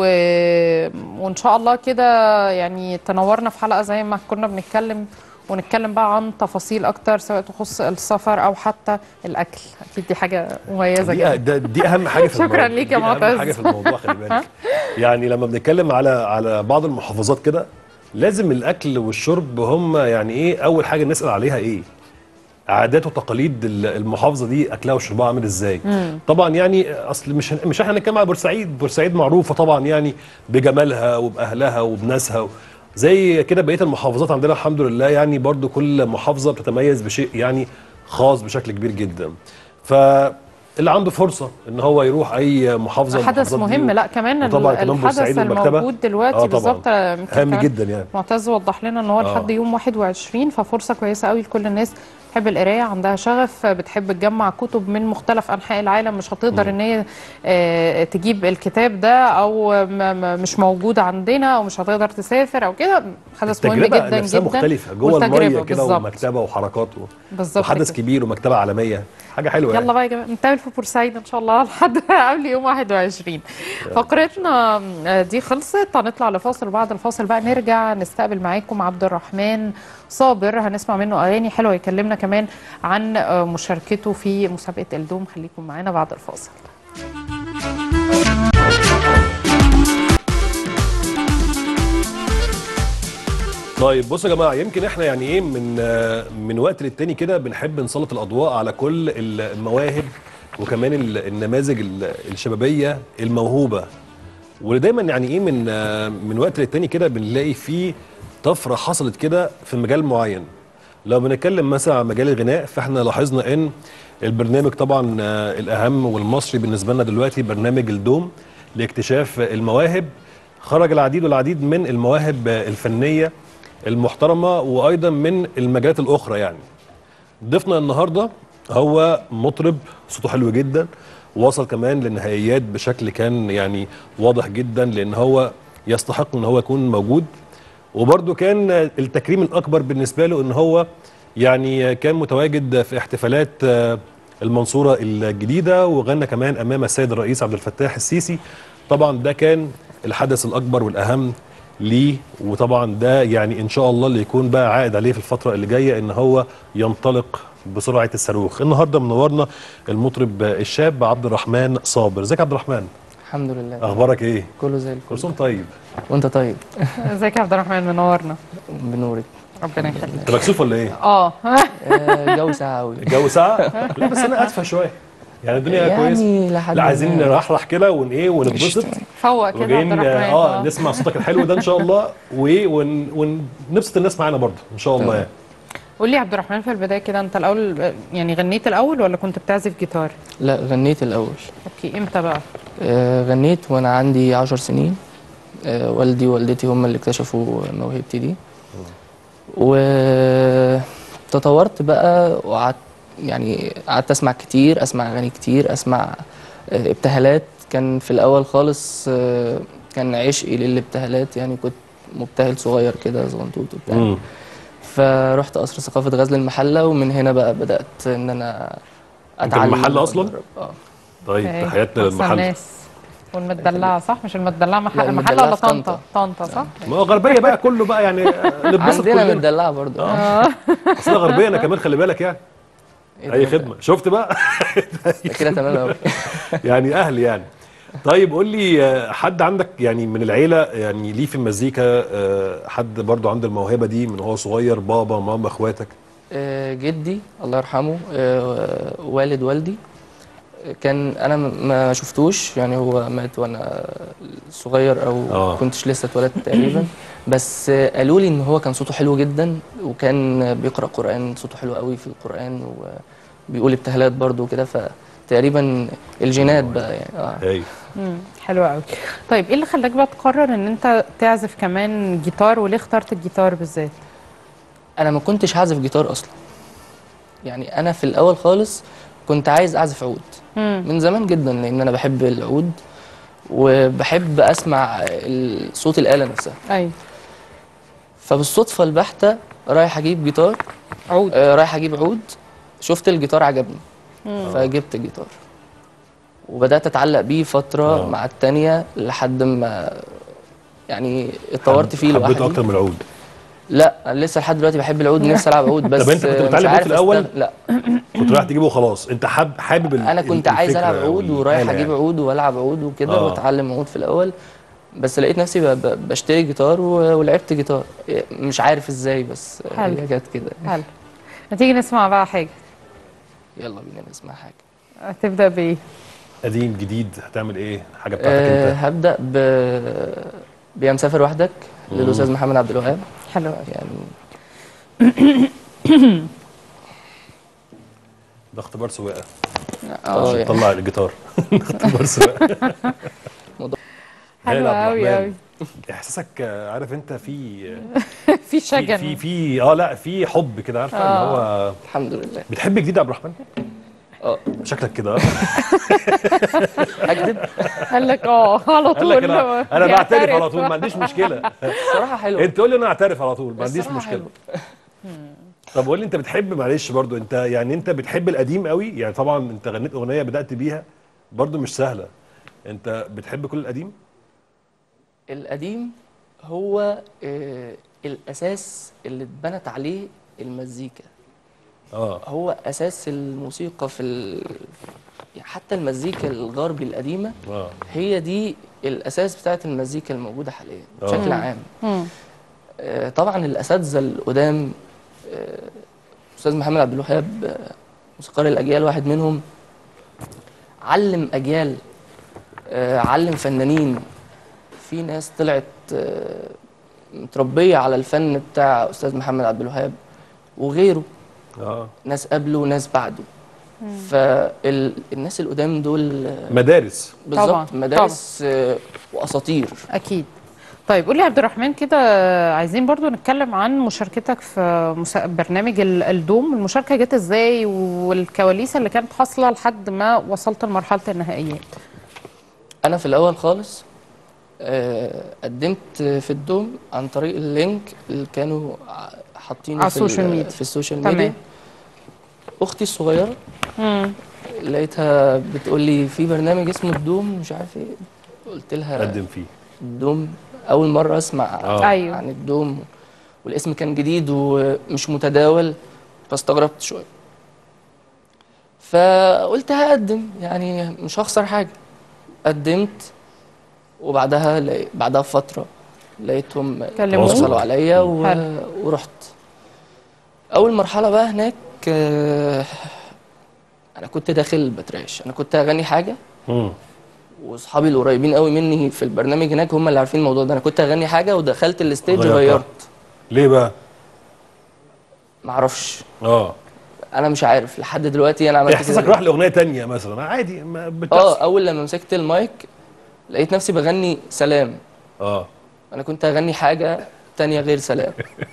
Speaker 1: وان شاء الله كده يعني تنورنا في حلقه زي ما كنا بنتكلم ونتكلم بقى عن تفاصيل اكتر سواء تخص السفر او حتى الاكل اكيد دي حاجه مميزه
Speaker 2: دي,
Speaker 1: جدا
Speaker 2: ده- دي اهم حاجه في
Speaker 1: شكراً
Speaker 2: الموضوع
Speaker 1: ليك يا
Speaker 2: دي اهم
Speaker 1: معتز.
Speaker 2: حاجه في الموضوع خلي بالك يعني لما بنتكلم على على بعض المحافظات كده لازم الاكل والشرب هم يعني ايه اول حاجه نسال عليها ايه عادات وتقاليد ال- المحافظه دي اكلها وشربها عامل ازاي طبعا يعني اصل مش هن- مش احنا هنتكلم على بورسعيد بورسعيد معروفه طبعا يعني بجمالها وباهلها وبناسها زي كده بقيه المحافظات عندنا الحمد لله يعني برضو كل محافظه بتتميز بشيء يعني خاص بشكل كبير جدا فاللي عنده فرصه ان هو يروح اي محافظه من
Speaker 1: حدث
Speaker 2: المحافظات دي
Speaker 1: مهم لا كمان ال-
Speaker 2: وطبعا كمان
Speaker 1: الحدث
Speaker 2: بورسعيد والمكتبة.
Speaker 1: الموجود دلوقتي
Speaker 2: آه طبعاً.
Speaker 1: بالظبط يمكن
Speaker 2: هام
Speaker 1: كمان
Speaker 2: جدا يعني
Speaker 1: معتز وضح لنا ان هو
Speaker 2: آه.
Speaker 1: لحد يوم 21 ففرصه كويسه قوي لكل الناس بتحب القرايه عندها شغف بتحب تجمع كتب من مختلف انحاء العالم مش هتقدر ان هي آه، تجيب الكتاب ده او م- م- مش موجود عندنا او مش هتقدر تسافر او كده حدث مهم
Speaker 2: التجربه
Speaker 1: جدا
Speaker 2: نفسها
Speaker 1: جدا
Speaker 2: مختلفه جوه
Speaker 1: والتجربة
Speaker 2: الميه كده
Speaker 1: بالظبط.
Speaker 2: ومكتبه وحركات و-
Speaker 1: بالظبط
Speaker 2: وحدث
Speaker 1: كده.
Speaker 2: كبير ومكتبه عالميه حاجه حلوه
Speaker 1: يلا
Speaker 2: يعني.
Speaker 1: بقى يا جماعه نتقابل في بورسعيد ان شاء الله لحد قبل يوم 21 فقرتنا آه، دي خلصت هنطلع لفاصل بعد الفاصل بقى نرجع نستقبل معاكم عبد الرحمن صابر هنسمع منه اغاني حلوه يكلمنا كمان عن آه، مشاركته في مسابقه الدوم خليكم معانا بعد الفاصل
Speaker 2: طيب بصوا يا جماعه يمكن احنا يعني ايه من آه، من وقت للتاني كده بنحب نسلط الاضواء على كل المواهب وكمان ال- النماذج ال- الشبابيه الموهوبه ودايما يعني ايه من آه، من وقت للتاني كده بنلاقي في طفره حصلت كده في مجال معين لو بنتكلم مثلا عن مجال الغناء فاحنا لاحظنا ان البرنامج طبعا آه، الاهم والمصري بالنسبه لنا دلوقتي برنامج الدوم لاكتشاف المواهب خرج العديد والعديد من المواهب آه، الفنيه المحترمه وايضا من المجالات الاخرى يعني ضيفنا النهارده هو مطرب صوته حلو جدا وصل كمان للنهائيات بشكل كان يعني واضح جدا لان هو يستحق ان هو يكون موجود وبرده كان التكريم الاكبر بالنسبه له ان هو يعني كان متواجد في احتفالات آه، المنصوره الجديده وغنى كمان امام السيد الرئيس عبد الفتاح السيسي طبعا ده كان الحدث الاكبر والاهم ليه وطبعا ده يعني ان شاء الله اللي يكون بقى عائد عليه في الفتره اللي جايه ان هو ينطلق بسرعه الصاروخ النهارده منورنا المطرب الشاب عبد الرحمن صابر ازيك يا عبد الرحمن
Speaker 4: الحمد لله
Speaker 2: اخبارك ايه
Speaker 4: كله زي
Speaker 2: كل
Speaker 4: الفل
Speaker 2: سنه طيب
Speaker 4: وانت طيب
Speaker 1: ازيك يا عبد الرحمن منورنا
Speaker 4: بنورك
Speaker 1: ربنا يخليك
Speaker 2: انت مكسوف ولا ايه
Speaker 1: اه
Speaker 4: آه، جو ساعة أوي
Speaker 2: الجو ساعه لا بس انا ادفى شويه يعني الدنيا كويسه
Speaker 4: يعني لحد
Speaker 2: لا عايزين
Speaker 4: ما-
Speaker 2: نرحرح كده ون ايه ونتبسط
Speaker 1: فوق كده يا عبد
Speaker 2: وجايين
Speaker 1: الرحمن
Speaker 2: اه نسمع صوتك الحلو ده ان شاء الله وايه ون- ونبسط الناس معانا برضه ان شاء الله
Speaker 4: تمام.
Speaker 2: يعني
Speaker 1: قول لي يا عبد الرحمن في البدايه كده انت الاول يعني غنيت الاول ولا كنت بتعزف جيتار
Speaker 4: لا غنيت الأول
Speaker 1: اوكي امتى بقى
Speaker 4: آه، غنيت وأنا عندي عشر سنين آه، والدي ووالدتي هم اللي اكتشفوا موهبتي دي وتطورت بقى وقعدت يعني قعدت أسمع كتير أسمع أغاني كتير أسمع آه، ابتهالات كان في الأول خالص آه، كان عشقي للابتهالات يعني كنت مبتهل صغير كده صغنطوط وبتاع
Speaker 2: مم.
Speaker 4: فرحت قصر ثقافة غزل المحلة ومن هنا بقى بدأت إن أنا
Speaker 2: أنت
Speaker 4: أتعلم
Speaker 2: من المحلة أصلاً؟
Speaker 4: وأتدرب. اه
Speaker 2: طيب
Speaker 1: إيه،
Speaker 2: تحياتنا
Speaker 1: أحسن
Speaker 2: للمحل
Speaker 1: ناس والمدلعه صح مش المدلعه محل
Speaker 4: لا،
Speaker 1: المحل
Speaker 4: المدلعة
Speaker 1: ولا
Speaker 4: في
Speaker 1: طنطا
Speaker 4: طنطا.
Speaker 1: طنطا صح
Speaker 2: ما هو غربيه بقى كله بقى يعني آه، نتبسط
Speaker 4: عندنا
Speaker 2: كلنا
Speaker 4: متدلعة برضه
Speaker 2: اه اصل أنا غربيه انا كمان خلي بالك يعني
Speaker 4: إيه ده؟
Speaker 2: اي خدمه شفت بقى
Speaker 4: ده كده تمام أوي
Speaker 2: يعني اهل يعني طيب قول لي آه، حد عندك يعني من العيله يعني ليه في المزيكا آه، حد برضو عنده الموهبه دي من هو صغير بابا ماما اخواتك
Speaker 4: آه، جدي الله يرحمه آه، والد والدي كان انا م- ما شفتوش يعني هو مات وانا صغير او
Speaker 2: آه.
Speaker 4: كنتش لسه اتولدت تقريبا بس آه، قالوا لي ان هو كان صوته حلو جدا وكان بيقرا قران صوته حلو قوي في القران وبيقول ابتهالات برضه وكده فتقريبا الجينات بقى يعني اه
Speaker 2: ايوه
Speaker 1: امم حلو قوي طيب ايه اللي خلاك بقى تقرر ان انت تعزف كمان جيتار وليه اخترت الجيتار بالذات
Speaker 4: انا ما كنتش هعزف جيتار اصلا يعني انا في الاول خالص كنت عايز اعزف عود
Speaker 1: امم
Speaker 4: من زمان جدا لان انا بحب العود وبحب اسمع ال- صوت الاله نفسها
Speaker 1: ايوه
Speaker 4: فبالصدفه البحته رايح اجيب جيتار
Speaker 1: عود
Speaker 4: آه رايح اجيب عود شفت الجيتار عجبني
Speaker 1: مم.
Speaker 4: فجبت جيتار وبدات اتعلق بيه فتره
Speaker 2: آه.
Speaker 4: مع التانية لحد ما يعني اتطورت فيه
Speaker 2: حبيته
Speaker 4: لوحدي
Speaker 2: اكتر من العود
Speaker 4: لا أنا لسه لحد دلوقتي بحب العود نفسي العب عود بس
Speaker 2: طب أنت كنت
Speaker 4: مش
Speaker 2: بتتعلم عود
Speaker 4: عارف
Speaker 2: في الأول؟
Speaker 4: أستغ- لا
Speaker 2: كنت رايح تجيبه وخلاص انت حاب حابب ال-
Speaker 4: انا كنت
Speaker 2: ال-
Speaker 4: عايز
Speaker 2: الفكرة
Speaker 4: العب عود ورايح
Speaker 2: والآلة
Speaker 4: اجيب
Speaker 2: يعني.
Speaker 4: عود والعب عود وكده
Speaker 2: آه.
Speaker 4: واتعلم عود في الاول بس لقيت نفسي ب- ب- بشتري جيتار و- ولعبت جيتار مش عارف ازاي بس
Speaker 1: حلو.
Speaker 4: هي جت كده
Speaker 1: حلو ما تيجي نسمع بقى حاجه
Speaker 4: يلا بينا نسمع حاجه
Speaker 1: هتبدا بايه
Speaker 2: قديم جديد هتعمل ايه حاجه بتاعتك
Speaker 4: أه
Speaker 2: انت
Speaker 4: هبدا ب بيا مسافر وحدك للاستاذ محمد عبد الوهاب
Speaker 1: حلو قوي
Speaker 4: يعني
Speaker 2: ده اختبار سواقه
Speaker 4: اه
Speaker 2: عشان
Speaker 4: يعني
Speaker 2: تطلع الجيتار اختبار سواقه
Speaker 4: موضوع-
Speaker 2: هاني
Speaker 1: حلو
Speaker 2: عبد
Speaker 1: قوي
Speaker 2: الرحمن،
Speaker 1: قوي
Speaker 2: احساسك آه، عارف انت في
Speaker 1: في
Speaker 2: في
Speaker 1: شجن
Speaker 2: في, في اه لا في حب كده عارفه اللي هو
Speaker 4: الحمد لله
Speaker 2: بتحب جديد يا عبد الرحمن
Speaker 4: اه
Speaker 2: شكلك كده آه.
Speaker 4: اكذب
Speaker 1: قال لك اه على
Speaker 2: قال لك
Speaker 1: طول
Speaker 2: انا انا بعترف
Speaker 1: يعترف.
Speaker 2: على طول ما عنديش مشكله
Speaker 4: الصراحه حلو
Speaker 2: انت قول لي انا اعترف على طول ما عنديش
Speaker 4: الصراحة
Speaker 2: مشكله
Speaker 4: حلو.
Speaker 2: طب قول لي انت بتحب معلش برضو انت يعني انت بتحب القديم قوي يعني طبعا انت غنيت اغنيه بدات بيها برضو مش سهله انت بتحب كل القديم
Speaker 4: القديم هو آه، الاساس اللي اتبنت عليه المزيكا
Speaker 2: اه
Speaker 4: هو اساس الموسيقى في ال... يعني حتى المزيكا الغربي القديمه
Speaker 2: اه
Speaker 4: هي دي الاساس بتاعت المزيكا الموجوده حاليا
Speaker 2: آه.
Speaker 4: بشكل عام
Speaker 1: مم.
Speaker 4: آه، طبعا الاساتذه القدام آه، استاذ محمد عبد الوهاب آه، موسيقار الاجيال واحد منهم علم اجيال آه، علم فنانين في ناس طلعت آه، متربيه على الفن بتاع استاذ محمد عبد الوهاب وغيره
Speaker 2: اه
Speaker 4: ناس قبله وناس بعده فالناس القدام دول آه،
Speaker 2: مدارس
Speaker 4: بالظبط
Speaker 1: طبعاً،
Speaker 4: مدارس آه، واساطير
Speaker 1: اكيد طيب قولي يا عبد الرحمن كده عايزين برضو نتكلم عن مشاركتك في مسا- برنامج ال- الدوم المشاركة جت ازاي والكواليس اللي كانت حاصلة لحد ما وصلت لمرحلة النهائيات
Speaker 4: انا في الاول خالص آه، قدمت في الدوم عن طريق اللينك اللي كانوا ع- حاطينه
Speaker 1: على
Speaker 4: في ال-
Speaker 1: السوشيال ميديا.
Speaker 4: في السوشيال
Speaker 1: تمام.
Speaker 4: ميديا اختي الصغيره
Speaker 1: مم.
Speaker 4: لقيتها بتقول لي في برنامج اسمه الدوم مش عارف ايه قلت لها
Speaker 2: قدم فيه
Speaker 4: الدوم اول مره اسمع
Speaker 2: آه.
Speaker 1: أيوه.
Speaker 4: عن الدوم والاسم كان جديد ومش متداول فاستغربت شويه فقلت هقدم يعني مش هخسر حاجه قدمت وبعدها لقي- بعدها بفتره لقيتهم
Speaker 1: كلموك.
Speaker 4: اتصلوا عليا و...
Speaker 1: حلو.
Speaker 4: ورحت اول مرحله بقى هناك آه، انا كنت داخل بترعش انا كنت اغني حاجه
Speaker 2: مم.
Speaker 4: واصحابي القريبين قوي مني في البرنامج هناك هم اللي عارفين الموضوع ده انا كنت اغني حاجه ودخلت الستيج
Speaker 2: غيرتها.
Speaker 4: غيرت
Speaker 2: ليه بقى؟
Speaker 4: معرفش
Speaker 2: اه
Speaker 4: انا مش عارف لحد دلوقتي انا عملت
Speaker 2: احساسك
Speaker 4: كده
Speaker 2: راح لاغنيه تانية مثلا عادي ما
Speaker 4: اه
Speaker 2: بتحصل
Speaker 4: اول لما مسكت المايك لقيت نفسي بغني سلام
Speaker 2: اه
Speaker 4: انا كنت اغني حاجه تانية غير سلام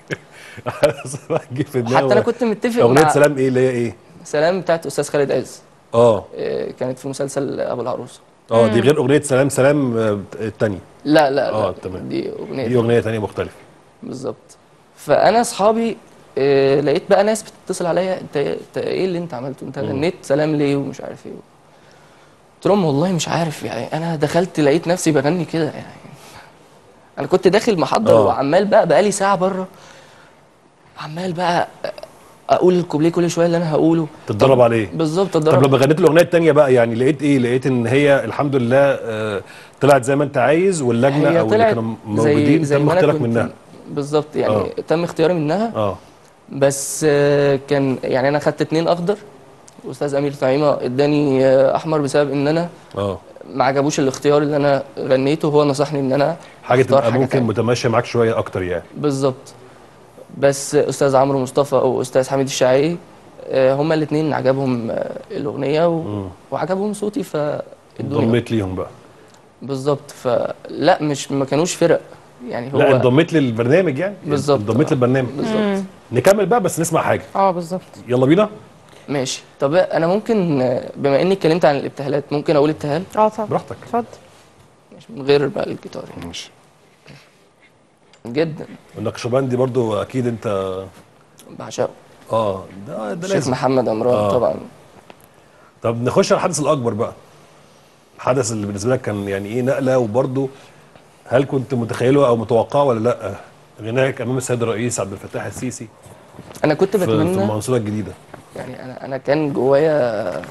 Speaker 2: جه في دماغي
Speaker 4: حتى انا كنت متفق
Speaker 2: اغنيه
Speaker 4: مع
Speaker 2: سلام ايه اللي هي ايه؟
Speaker 4: سلام بتاعت استاذ خالد عز
Speaker 2: اه
Speaker 4: آه، كانت في مسلسل ابو العروسه
Speaker 2: اه دي غير اغنيه سلام سلام آه، التانية
Speaker 4: لا لا لا
Speaker 2: آه، تمام.
Speaker 4: دي اغنيه
Speaker 2: دي اغنيه تانية مختلفه
Speaker 4: بالظبط فانا اصحابي آه، لقيت بقى ناس بتتصل عليا انت انت ايه اللي انت عملته انت غنيت سلام ليه ومش عارف ايه قلت لهم والله مش عارف يعني انا دخلت لقيت نفسي بغني كده يعني انا كنت داخل محضر
Speaker 2: آه.
Speaker 4: وعمال بقى بقالي ساعه بره عمال بقى اقول الكوبليه كل شويه اللي انا هقوله
Speaker 2: تتدرب
Speaker 4: طب-
Speaker 2: عليه.
Speaker 4: بالظبط
Speaker 2: طب
Speaker 4: اتدرب
Speaker 2: لما غنيت الاغنيه التانية بقى يعني لقيت ايه؟ لقيت ان هي الحمد لله آه، طلعت زي ما انت عايز واللجنه
Speaker 4: هي
Speaker 2: او اللي
Speaker 4: طلعت
Speaker 2: كانوا موجودين تم
Speaker 4: ما أنا
Speaker 2: اختيارك
Speaker 4: كنت-
Speaker 2: منها
Speaker 4: بالظبط يعني
Speaker 2: آه.
Speaker 4: تم اختياري منها
Speaker 2: اه
Speaker 4: بس آه، كان يعني انا خدت اتنين اخضر واستاذ امير طعيمه اداني آه، احمر بسبب ان انا
Speaker 2: اه
Speaker 4: ما عجبوش الاختيار اللي انا غنيته هو نصحني ان انا
Speaker 2: حاجه
Speaker 4: أختار
Speaker 2: تبقى ممكن
Speaker 4: تانية.
Speaker 2: متماشيه معاك شويه اكتر يعني
Speaker 4: بالظبط بس استاذ عمرو مصطفى او استاذ حميد الشاعري آه، هما الاثنين عجبهم آه، الاغنيه و... وعجبهم صوتي فادوني
Speaker 2: انضميت ليهم بقى
Speaker 4: بالظبط فلا مش ما كانوش فرق يعني هو
Speaker 2: لا انضميت للبرنامج يعني
Speaker 4: بالظبط.
Speaker 2: انضميت للبرنامج
Speaker 4: بالظبط
Speaker 2: نكمل بقى بس نسمع حاجه
Speaker 1: اه بالظبط
Speaker 2: يلا بينا
Speaker 4: ماشي طب انا ممكن آه، بما اني اتكلمت عن الابتهالات ممكن اقول ابتهال
Speaker 1: اه طبعا
Speaker 2: براحتك
Speaker 1: اتفضل
Speaker 4: مش من غير بقى الجيتار يعني
Speaker 2: ماشي
Speaker 4: جدا
Speaker 2: النقشبندي برضو اكيد انت
Speaker 4: بعشقه
Speaker 2: اه ده ده
Speaker 4: الشيخ
Speaker 2: لازم
Speaker 4: محمد عمران
Speaker 2: آه.
Speaker 4: طبعا
Speaker 2: طب نخش على الحدث الاكبر بقى الحدث اللي بالنسبه لك كان يعني ايه نقله وبرضو هل كنت متخيله او متوقعه ولا لا غناك امام السيد الرئيس عبد الفتاح السيسي
Speaker 4: انا كنت
Speaker 2: في, في
Speaker 4: بتمنى
Speaker 2: المنصوره الجديده
Speaker 4: يعني انا انا كان جوايا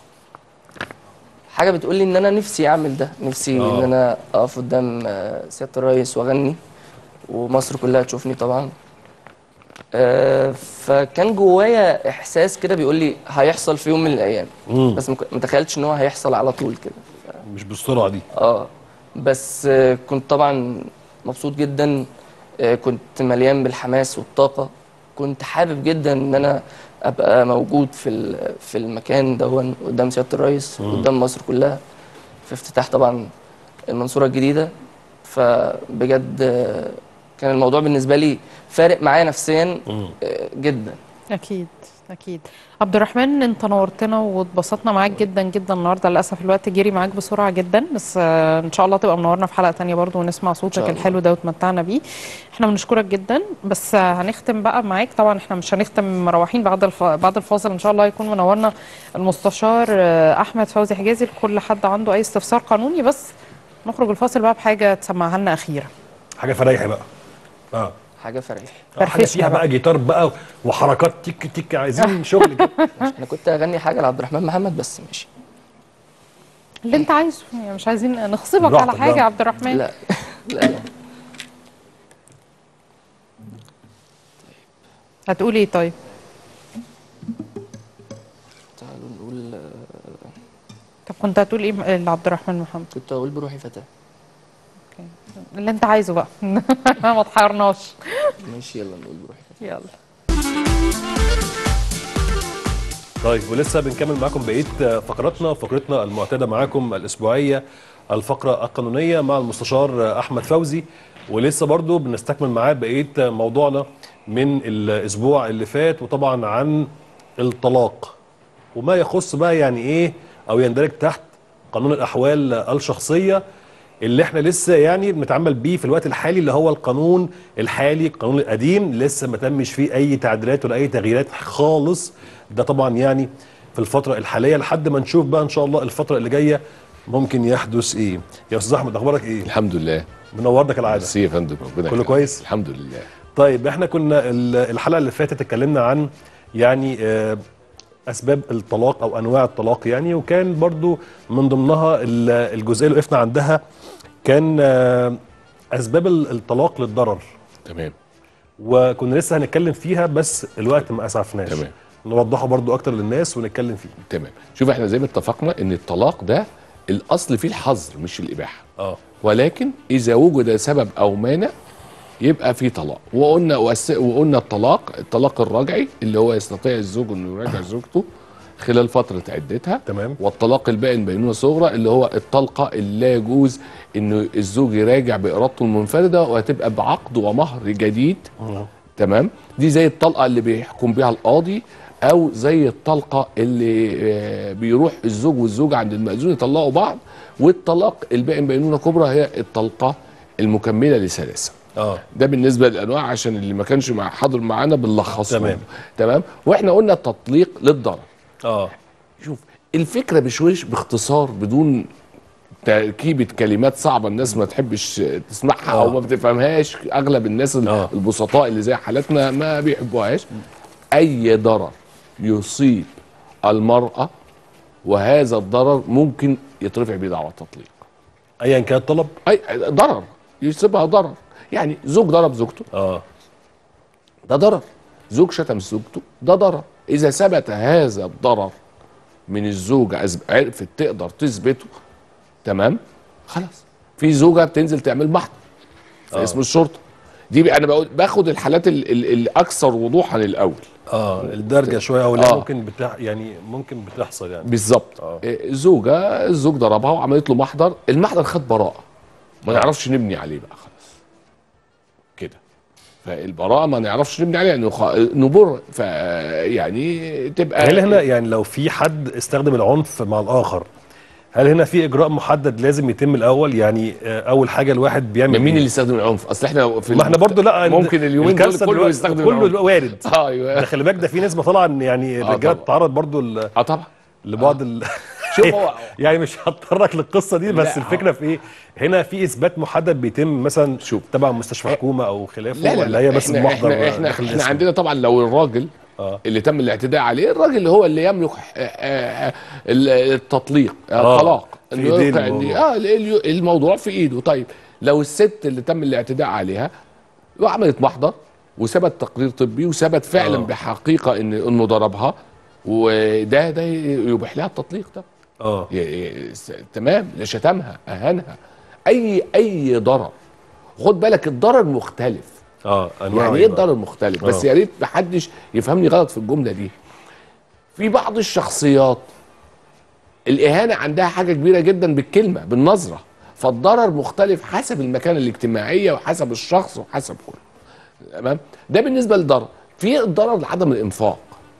Speaker 4: حاجه بتقول لي ان انا نفسي اعمل ده نفسي
Speaker 2: آه.
Speaker 4: ان انا اقف قدام آه، سياده الرئيس واغني ومصر كلها تشوفني طبعا آه، فكان جوايا احساس كده بيقول لي هيحصل في يوم من الايام
Speaker 2: مم.
Speaker 4: بس ما تخيلتش ان هو هيحصل على طول كده
Speaker 2: مش بالسرعه دي
Speaker 4: اه بس آه، كنت طبعا مبسوط جدا آه، كنت مليان بالحماس والطاقة كنت حابب جدا ان انا ابقى موجود في ال- في المكان دون قدام سيادة الرئيس قدام مصر كلها في افتتاح طبعا المنصورة الجديدة فبجد آه، كان الموضوع بالنسبة لي فارق معايا نفسيا
Speaker 2: مم.
Speaker 4: آه، جدا
Speaker 1: اكيد اكيد عبد الرحمن انت نورتنا واتبسطنا معاك جدا جدا النهارده للاسف الوقت جري معاك بسرعه جدا بس آه، ان شاء الله تبقى منورنا في حلقه تانية برضو ونسمع صوتك
Speaker 4: الله.
Speaker 1: الحلو ده وتمتعنا بيه احنا بنشكرك جدا بس آه، هنختم بقى معاك طبعا احنا مش هنختم مروحين بعد الف... بعد الفاصل ان شاء الله يكون منورنا المستشار آه، احمد فوزي حجازي لكل حد عنده اي استفسار قانوني بس نخرج الفاصل بقى بحاجه تسمعها لنا اخيرا
Speaker 2: حاجه فريحه بقى اه
Speaker 4: حاجة فريح
Speaker 2: حاجه
Speaker 1: فرفشنا
Speaker 2: فيها
Speaker 1: بقى.
Speaker 2: بقى جيتار بقى وحركات تيك تيك عايزين شغل كده
Speaker 4: انا كنت اغني حاجة لعبد الرحمن محمد بس ماشي
Speaker 1: اللي انت عايزه يعني مش عايزين نغصبك
Speaker 2: براحتك
Speaker 1: على حاجه
Speaker 2: بقى.
Speaker 1: يا عبد الرحمن
Speaker 4: لا لا لا
Speaker 1: هتقولي ايه طيب
Speaker 4: تعالوا نقول آه،
Speaker 1: طب كنت هتقول ايه لعبد الرحمن محمد
Speaker 4: كنت اقول بروحي فتاه
Speaker 1: أوكي. اللي انت عايزه بقى ما تحيرناش
Speaker 4: ماشي يلا نقول بروحي فتاه
Speaker 1: يلا
Speaker 2: طيب ولسه بنكمل معاكم بقيه فقراتنا فقرتنا المعتاده معاكم الاسبوعيه الفقره القانونيه مع المستشار احمد فوزي ولسه برضو بنستكمل معاه بقيه موضوعنا من الاسبوع اللي فات وطبعا عن الطلاق وما يخص بقى يعني ايه او يندرج تحت قانون الاحوال الشخصيه اللي احنا لسه يعني بنتعامل بيه في الوقت الحالي اللي هو القانون الحالي القانون القديم لسه ما تمش فيه اي تعديلات ولا اي تغييرات خالص ده طبعا يعني في الفتره الحاليه لحد ما نشوف بقى ان شاء الله الفتره اللي جايه ممكن يحدث ايه يا استاذ احمد اخبارك ايه
Speaker 5: الحمد لله
Speaker 2: منورنا كالعاده
Speaker 5: ميرسي يا فندم ربنا
Speaker 2: كله
Speaker 5: يخليك.
Speaker 2: كويس؟
Speaker 5: الحمد لله
Speaker 2: طيب احنا كنا ال- الحلقه اللي فاتت اتكلمنا عن يعني آه، اسباب الطلاق او انواع الطلاق يعني وكان برضو من ضمنها ال- الجزئيه اللي وقفنا عندها كان آه، اسباب ال- الطلاق للضرر
Speaker 5: تمام
Speaker 2: وكنا لسه هنتكلم فيها بس الوقت ما اسعفناش
Speaker 5: تمام.
Speaker 2: نوضحه برضو اكتر للناس ونتكلم فيه
Speaker 5: تمام شوف احنا زي ما اتفقنا ان الطلاق ده الاصل فيه الحظر مش الاباحه
Speaker 2: اه
Speaker 5: ولكن اذا وجد سبب او مانع يبقى في طلاق وقلنا وأس- وقلنا الطلاق الطلاق الرجعي اللي هو يستطيع الزوج انه يراجع زوجته خلال فتره عدتها
Speaker 2: تمام.
Speaker 5: والطلاق البائن بينونه صغرى اللي هو الطلقه اللي لا يجوز انه الزوج يراجع بارادته المنفرده وهتبقى بعقد ومهر جديد تمام دي زي الطلقه اللي بيحكم بيها القاضي او زي الطلقه اللي آه، بيروح الزوج والزوجه عند المأذون يطلقوا بعض والطلاق البائن بينونه كبرى هي الطلقه المكمله لثلاثه
Speaker 2: اه
Speaker 5: ده بالنسبه للانواع عشان اللي ما كانش مع حاضر معانا بنلخصهم
Speaker 2: تمام.
Speaker 5: تمام واحنا قلنا التطليق للضرر
Speaker 2: اه
Speaker 5: شوف الفكره بشويش باختصار بدون تركيبه كلمات صعبه الناس ما تحبش تسمعها او
Speaker 2: آه.
Speaker 5: ما بتفهمهاش اغلب الناس
Speaker 2: آه.
Speaker 5: البسطاء اللي زي حالتنا ما بيحبوهاش اي ضرر يصيب المراه وهذا الضرر ممكن يترفع بيه دعوى تطليق
Speaker 2: ايا كان الطلب
Speaker 5: اي ضرر يصيبها ضرر يعني زوج ضرب زوجته
Speaker 2: اه
Speaker 5: ده ضرر زوج شتم زوجته ده ضرر اذا ثبت هذا الضرر من الزوجه أز- عرفت تقدر تثبته تمام خلاص في زوجه بتنزل تعمل محضر في
Speaker 2: آه.
Speaker 5: اسم الشرطه دي بقى انا بقول باخد الحالات ال- ال- الاكثر وضوحا الاول
Speaker 2: اه الدرجه شويه او لا
Speaker 5: آه.
Speaker 2: ممكن بتح يعني ممكن بتحصل يعني
Speaker 5: بالظبط
Speaker 2: آه.
Speaker 5: إيه، زوجه الزوج ضربها وعملت له محضر المحضر خد براءه ما نعرفش نبني عليه بقى خلاص كده فالبراءه ما نعرفش نبني عليها انه خ- نبر ف يعني تبقى
Speaker 2: هل هنا يعني لو في حد استخدم العنف مع الاخر هل هنا في اجراء محدد لازم يتم الاول يعني آه، اول حاجه الواحد بيعمل
Speaker 5: من مين
Speaker 2: إيه؟
Speaker 5: اللي يستخدم العنف اصل احنا في
Speaker 2: ما احنا برضو لا
Speaker 5: ممكن اليومين دول
Speaker 2: الكارثة
Speaker 5: كله
Speaker 2: دلوقتي
Speaker 5: يستخدم
Speaker 2: كله
Speaker 5: العنف.
Speaker 2: وارد
Speaker 5: ايوه
Speaker 2: ده خلي بالك ده في نسبه طالعه ان يعني
Speaker 5: آه
Speaker 2: الرجاله
Speaker 5: طبعا.
Speaker 2: بتتعرض برضو ل-
Speaker 5: اه طبعا
Speaker 2: لبعض ال...
Speaker 5: شوف هو
Speaker 2: يعني مش هتطرق للقصه دي بس
Speaker 5: لا،
Speaker 2: الفكره في ايه هنا في اثبات محدد بيتم مثلا
Speaker 5: شوف.
Speaker 2: تبع مستشفى حكومه او خلافه
Speaker 5: لا لا
Speaker 2: ولا
Speaker 5: لا
Speaker 2: هي بس
Speaker 5: احنا
Speaker 2: محضر
Speaker 5: احنا احنا,
Speaker 2: داخل
Speaker 5: احنا
Speaker 2: الاسم؟
Speaker 5: عندنا طبعا لو الراجل
Speaker 2: اه
Speaker 5: اللي تم الاعتداء عليه الراجل اللي هو اللي يملك آه، آه، ال- التطليق
Speaker 2: آه.
Speaker 5: آه. الطلاق
Speaker 2: في
Speaker 5: إنه
Speaker 2: إيديه
Speaker 5: يوقع إن-
Speaker 2: الموضوع.
Speaker 5: اه ال- الموضوع في ايده طيب لو الست اللي تم الاعتداء عليها وعملت محضر وثبت تقرير طبي وثبت فعلا
Speaker 2: آه.
Speaker 5: آه. بحقيقه ان انه ضربها وده ده يبيح لها التطليق طبعا
Speaker 2: اه
Speaker 5: ي- ي- س- تمام لا شتمها اهانها اي اي ضرر خد بالك الضرر مختلف
Speaker 2: اه انواع
Speaker 5: يعني ايه الضرر مختلف بس
Speaker 2: آه.
Speaker 5: يا ريت محدش يفهمني غلط في الجمله دي في بعض الشخصيات الاهانه عندها حاجه كبيره جدا بالكلمه بالنظره فالضرر مختلف حسب المكانه الاجتماعيه وحسب الشخص وحسب كله تمام ده بالنسبه للضرر في الضرر لعدم الانفاق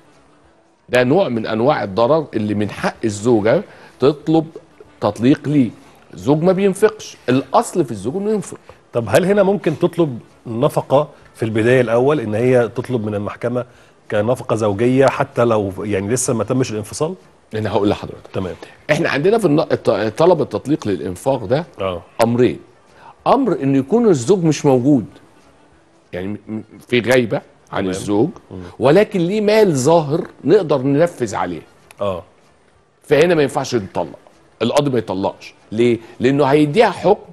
Speaker 5: ده نوع من انواع الضرر اللي من حق الزوجه تطلب تطليق ليه الزوج ما بينفقش الاصل في الزوج انه ينفق
Speaker 2: طب هل هنا ممكن تطلب نفقه في البدايه الاول ان هي تطلب من المحكمه كنفقه زوجيه حتى لو يعني لسه ما تمش الانفصال
Speaker 5: انا هقول لحضرتك
Speaker 2: تمام
Speaker 5: احنا عندنا في الن- الط- طلب التطليق للانفاق ده
Speaker 2: اه
Speaker 5: امرين امر ان يكون الزوج مش موجود يعني م- م- في غيبه عن
Speaker 2: تمام.
Speaker 5: الزوج ولكن ليه مال ظاهر نقدر ننفذ عليه
Speaker 2: اه
Speaker 5: فهنا ما ينفعش نطلق القاضي ما يطلقش ليه لانه هيديها حكم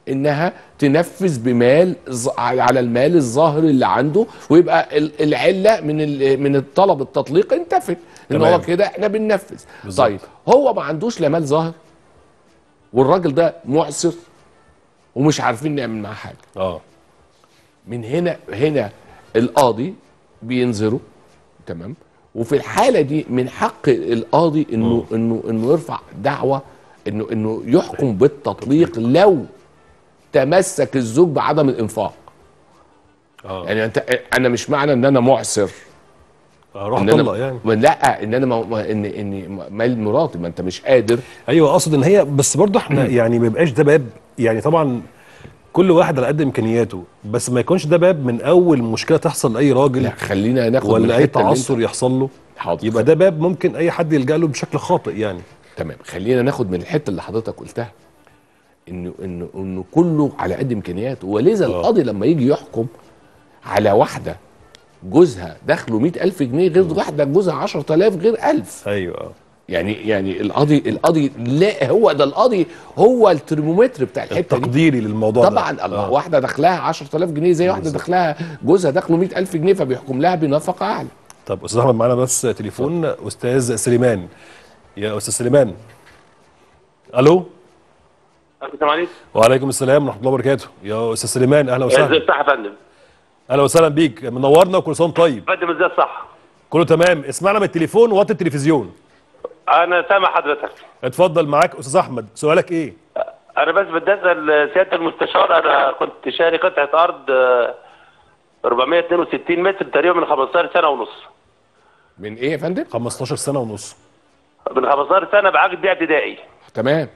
Speaker 5: انها تنفذ بمال ز- على المال الظاهر اللي عنده ويبقى ال- العله من ال- من الطلب التطليق انتفت ان
Speaker 2: تمام.
Speaker 5: هو كده احنا بننفذ
Speaker 2: بالظبط.
Speaker 5: طيب هو ما عندوش لا مال ظاهر والراجل ده معسر ومش عارفين نعمل معاه حاجه
Speaker 2: اه
Speaker 5: من هنا هنا القاضي بينظره تمام وفي الحاله دي من حق القاضي انه انه انه يرفع دعوه انه انه يحكم بالتطليق لو تمسك الزوج بعدم الانفاق
Speaker 2: اه
Speaker 5: يعني انت انا مش معنى ان انا معسر
Speaker 2: آه، روح
Speaker 5: ان انا
Speaker 2: طلق يعني
Speaker 5: ما- لا ان انا ما ما- ان ان مال مراتي ما انت مش قادر
Speaker 2: ايوه اقصد ان هي بس برضه احنا يعني ما يبقاش ده باب يعني طبعا كل واحد على قد امكانياته بس ما يكونش ده باب من اول مشكله تحصل لاي راجل
Speaker 5: لا خلينا ناخد من
Speaker 2: ولا اي
Speaker 5: الحتة اللي انت-
Speaker 2: تعثر يحصل له
Speaker 5: حاضر
Speaker 2: يبقى ده باب ممكن اي حد يلجا له بشكل خاطئ يعني
Speaker 5: تمام خلينا ناخد من الحته اللي حضرتك قلتها انه انه انه كله على قد امكانياته ولذا
Speaker 2: آه.
Speaker 5: القاضي لما يجي يحكم على واحده جوزها دخله 100000 جنيه غير واحده جوزها 10000 غير 1000
Speaker 2: ايوه اه
Speaker 5: يعني يعني القاضي القاضي لا هو ده القاضي هو الترمومتر بتاع الحته دي
Speaker 2: التقديري للموضوع ده
Speaker 5: طبعا الله
Speaker 2: آه.
Speaker 5: واحده دخلها 10000 جنيه زي واحده دخلها جوزها دخله 100000 جنيه فبيحكم لها بنفقه اعلى
Speaker 2: طب استاذ احمد معانا بس تليفون استاذ سليمان يا استاذ سليمان الو
Speaker 6: السلام عليكم
Speaker 2: وعليكم السلام ورحمه الله وبركاته يا استاذ سليمان اهلا
Speaker 6: ازاي
Speaker 2: وسهلا
Speaker 6: الصح يا فندم
Speaker 2: اهلا وسهلا بيك منورنا وكل سنه وأنت طيب
Speaker 6: فندم ازاي الصح
Speaker 2: كله تمام اسمعنا من التليفون وطي التلفزيون
Speaker 6: انا سامع حضرتك
Speaker 2: اتفضل معاك استاذ احمد سؤالك ايه
Speaker 6: انا بس بدي اسال سياده المستشار انا كنت شاري قطعه ارض آه، 462 متر تقريبا من 15 سنه ونص
Speaker 5: من ايه يا فندم
Speaker 2: 15 سنه ونص
Speaker 6: من 15 سنه بعقد بيع ابتدائي
Speaker 5: تمام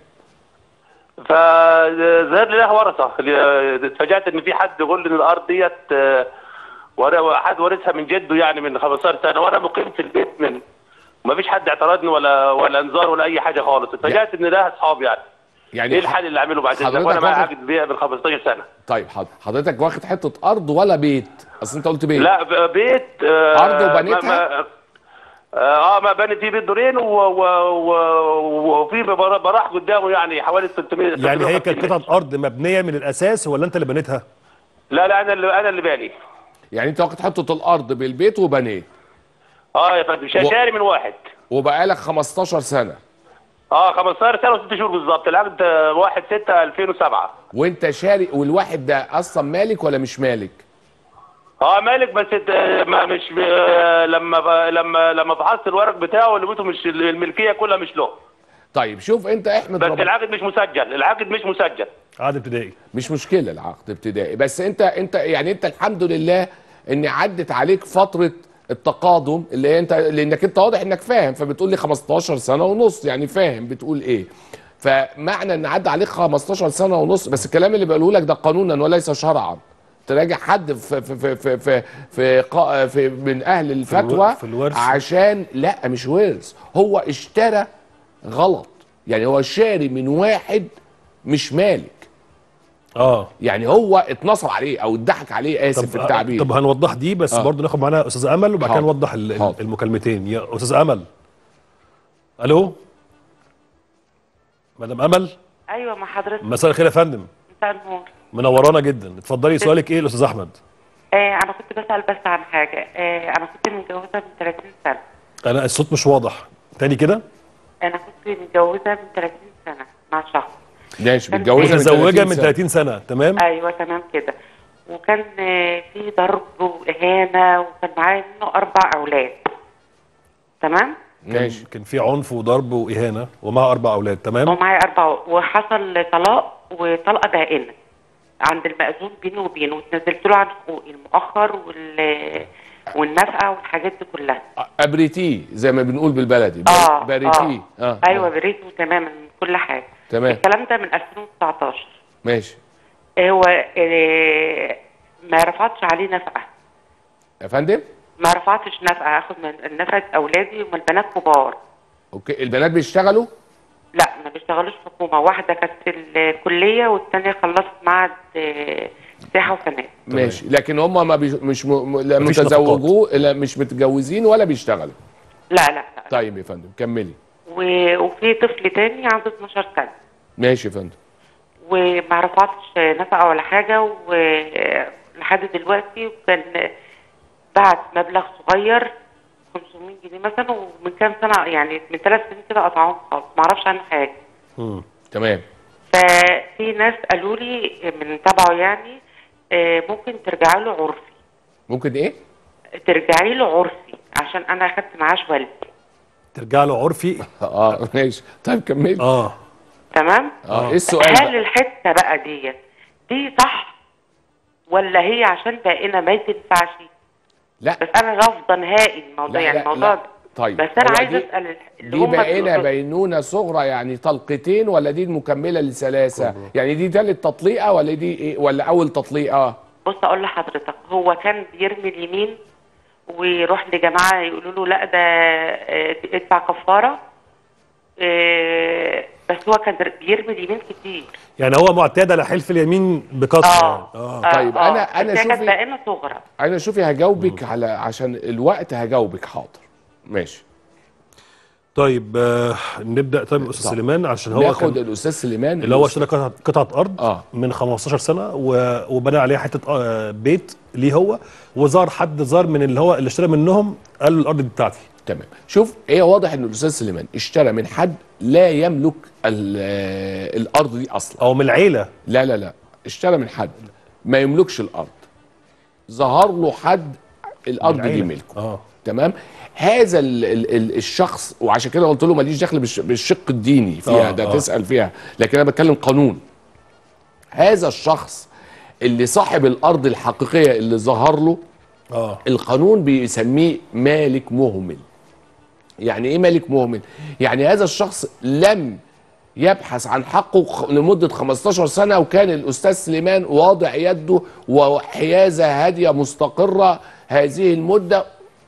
Speaker 6: فظهر لي لها ورثه اللي- اتفاجأت ان في حد يقول لي ان الارض ديت آه، ور- حد وارثها من جده يعني من 15 سنه وانا مقيم في البيت من ما فيش حد اعترضني ولا ولا انذار ولا اي حاجه خالص اتفاجأت ان لها اصحاب يعني
Speaker 5: يعني
Speaker 6: ايه الحل اللي اعمله بعد اذنك
Speaker 5: حضرتك
Speaker 6: وانا معايا
Speaker 5: واخد-
Speaker 6: عقد بيع من 15 سنه
Speaker 5: طيب حاضر حضرتك واخد حته ارض ولا بيت اصل انت قلت بيت
Speaker 6: لا ب- بيت آه،
Speaker 5: أرض وبنيتها؟
Speaker 6: ما- ما- اه ما بني فيه بيت دورين و- و- و- وفي بر- براح قدامه يعني حوالي 300
Speaker 2: يعني هي كانت
Speaker 6: 350
Speaker 2: قطعه ارض مبنيه من الاساس ولا انت اللي بنيتها
Speaker 6: لا لا انا اللي انا اللي بالي
Speaker 5: يعني انت واخد حته الارض بالبيت وبنيت
Speaker 6: اه يا فندم شا-
Speaker 5: و-
Speaker 6: شاري من واحد
Speaker 5: وبقالك 15 سنه
Speaker 6: اه 15 سنه وست شهور بالظبط العقد آه، 1 6 2007
Speaker 5: وانت شاري والواحد ده اصلا مالك ولا مش مالك
Speaker 6: اه مالك بس آه، ما مش آه، لما ب- لما لما فحصت الورق بتاعه لقيته مش الملكيه كلها مش له
Speaker 5: طيب شوف انت احمد
Speaker 6: بس
Speaker 5: ربنا
Speaker 6: العقد مش مسجل العقد مش مسجل
Speaker 2: عقد ابتدائي
Speaker 5: مش مشكله العقد ابتدائي بس انت انت يعني انت الحمد لله ان عدت عليك فتره التقادم اللي هي انت لانك انت واضح انك فاهم فبتقول لي 15 سنه ونص يعني فاهم بتقول ايه فمعنى ان عدى عليك 15 سنه ونص بس الكلام اللي بقوله لك ده قانونا وليس شرعا تراجع حد في في في في في, في, قا- في من اهل الفتوى
Speaker 2: في الورث.
Speaker 5: عشان لا مش ورث هو اشترى غلط يعني هو شاري من واحد مش مالك
Speaker 2: اه
Speaker 5: يعني هو اتنصب عليه او اتضحك عليه اسف في التعبير
Speaker 2: طب هنوضح دي بس
Speaker 5: آه.
Speaker 2: برضه ناخد معانا استاذ امل وبعد كده
Speaker 5: حاضر.
Speaker 2: نوضح ال- ال-
Speaker 5: حاضر.
Speaker 2: المكالمتين يا استاذ امل الو مدام امل
Speaker 7: ايوه مع حضرتك
Speaker 2: مساء الخير يا فندم
Speaker 7: مساء النور
Speaker 2: منورانا جدا اتفضلي سؤالك ايه الاستاذ احمد
Speaker 7: آه انا كنت بسال بس عن حاجه آه انا كنت متجوزه من 30 سنه
Speaker 2: انا الصوت مش واضح تاني كده
Speaker 7: انا كنت متجوزه من 30 سنه مع شخص
Speaker 5: ماشي
Speaker 7: كان
Speaker 5: متجوزه
Speaker 2: متزوجه من
Speaker 5: سنة.
Speaker 2: 30 سنه تمام
Speaker 7: ايوه تمام كده وكان آه في ضرب واهانه وكان معايا منه اربع اولاد تمام
Speaker 5: ماشي
Speaker 2: كان في عنف وضرب واهانه ومعها اربع اولاد تمام
Speaker 7: ومعايا اربع وحصل طلاق وطلقه بائنه عند المأذون بيني وبينه واتنزلت له عن حقوقي المؤخر وال والنفقه والحاجات دي كلها
Speaker 5: ابريتيه زي ما بنقول بالبلدي
Speaker 7: اه
Speaker 5: باريتيه
Speaker 7: اه ايوه بريته تماما كل حاجه
Speaker 5: تمام.
Speaker 7: الكلام ده من 2019
Speaker 5: ماشي
Speaker 7: هو آه ما رفعتش عليه نفقه
Speaker 5: يا فندم
Speaker 7: ما رفعتش نفقه اخد من نفقه اولادي وما البنات كبار
Speaker 5: اوكي البنات بيشتغلوا
Speaker 7: لا ما بيشتغلوش حكومه واحده كانت في الكليه والثانيه خلصت معهد آه، سياحه وفنادق
Speaker 5: ماشي لكن هم ما بيش مش م... م... لا
Speaker 2: مفيش
Speaker 5: متزوجوا لا مش متجوزين ولا بيشتغلوا
Speaker 7: لا لا لا
Speaker 5: طيب يا فندم كملي
Speaker 7: و- وفي طفل تاني عنده 12 سنه
Speaker 5: ماشي يا فندم
Speaker 7: وما رفعتش نفقه ولا حاجه ولحد دلوقتي وكان بعت مبلغ صغير 500 جنيه مثلا ومن كام سنه يعني من ثلاث سنين كده قطعوهم خالص ما اعرفش عنه حاجه
Speaker 2: مم.
Speaker 5: تمام
Speaker 7: ففي ناس قالوا لي من تبعه يعني آه، ممكن ترجعي له عرفي
Speaker 5: ممكن ايه
Speaker 7: ترجعي له عرفي عشان انا اخدت معاش والدي
Speaker 2: ترجع له عرفي
Speaker 5: اه ماشي طيب كمل
Speaker 2: اه
Speaker 7: تمام
Speaker 5: اه ايه السؤال
Speaker 7: هل
Speaker 5: بقى؟
Speaker 7: الحته بقى ديت دي صح ولا هي عشان بقينا ما تنفعش
Speaker 5: لا
Speaker 7: بس انا رافضه نهائي الموضوع
Speaker 5: لا،
Speaker 7: يعني
Speaker 5: لا،
Speaker 7: الموضوع
Speaker 5: لا.
Speaker 7: ده.
Speaker 5: طيب
Speaker 7: بس انا
Speaker 5: هو
Speaker 7: عايزه
Speaker 5: دي-
Speaker 7: اسال اللي
Speaker 5: دي
Speaker 7: هم
Speaker 5: بقينا
Speaker 7: بيقولوا-
Speaker 5: بينونة صغرى يعني طلقتين ولا دي المكملة لثلاثة يعني دي تالت تطليقة ولا دي ايه ولا أول تطليقة
Speaker 7: بص اقول لحضرتك هو كان بيرمي اليمين ويروح لجماعه يقولوا له لا ده آه، ادفع كفاره آه، بس هو كان بيرمي اليمين كتير
Speaker 2: يعني هو معتاد على حلف اليمين بكثره
Speaker 7: اه
Speaker 2: اه
Speaker 5: طيب،
Speaker 7: آه،
Speaker 5: أنا- أنا
Speaker 7: بس هي كانت
Speaker 5: شوفي-
Speaker 7: بقينا صغرى
Speaker 5: أنا شوفي هجاوبك على عشان الوقت هجاوبك حاضر ماشي
Speaker 2: طيب آه نبدا طيب استاذ
Speaker 5: طب.
Speaker 2: سليمان عشان هو
Speaker 5: ناخد
Speaker 2: كان
Speaker 5: الأستاذ سليمان
Speaker 2: اللي هو اشترى قطعه قطعه ارض
Speaker 5: آه.
Speaker 2: من 15 سنه و- وبنى عليها حته آه بيت ليه هو وظهر حد ظهر من اللي هو اللي اشترى منهم قال له الارض دي بتاعتي
Speaker 5: تمام شوف هي واضح ان الاستاذ سليمان اشترى من حد لا يملك ال- آه، الارض دي اصلا
Speaker 2: او من العيله
Speaker 5: لا لا لا اشترى من حد ما يملكش الارض ظهر له حد الارض دي
Speaker 2: العيلة.
Speaker 5: ملكه
Speaker 2: اه
Speaker 5: تمام هذا ال ال ال الشخص وعشان كده قلت له ماليش دخل بالش- بالشق الديني فيها
Speaker 2: آه،
Speaker 5: ده
Speaker 2: آه.
Speaker 5: تسال فيها لكن انا بتكلم قانون هذا الشخص اللي صاحب الارض الحقيقيه اللي ظهر له
Speaker 2: اه
Speaker 5: القانون بيسميه مالك مهمل يعني ايه مالك مهمل يعني هذا الشخص لم يبحث عن حقه خ- لمدة 15 سنة وكان الأستاذ سليمان واضع يده وحيازة هادية مستقرة هذه المدة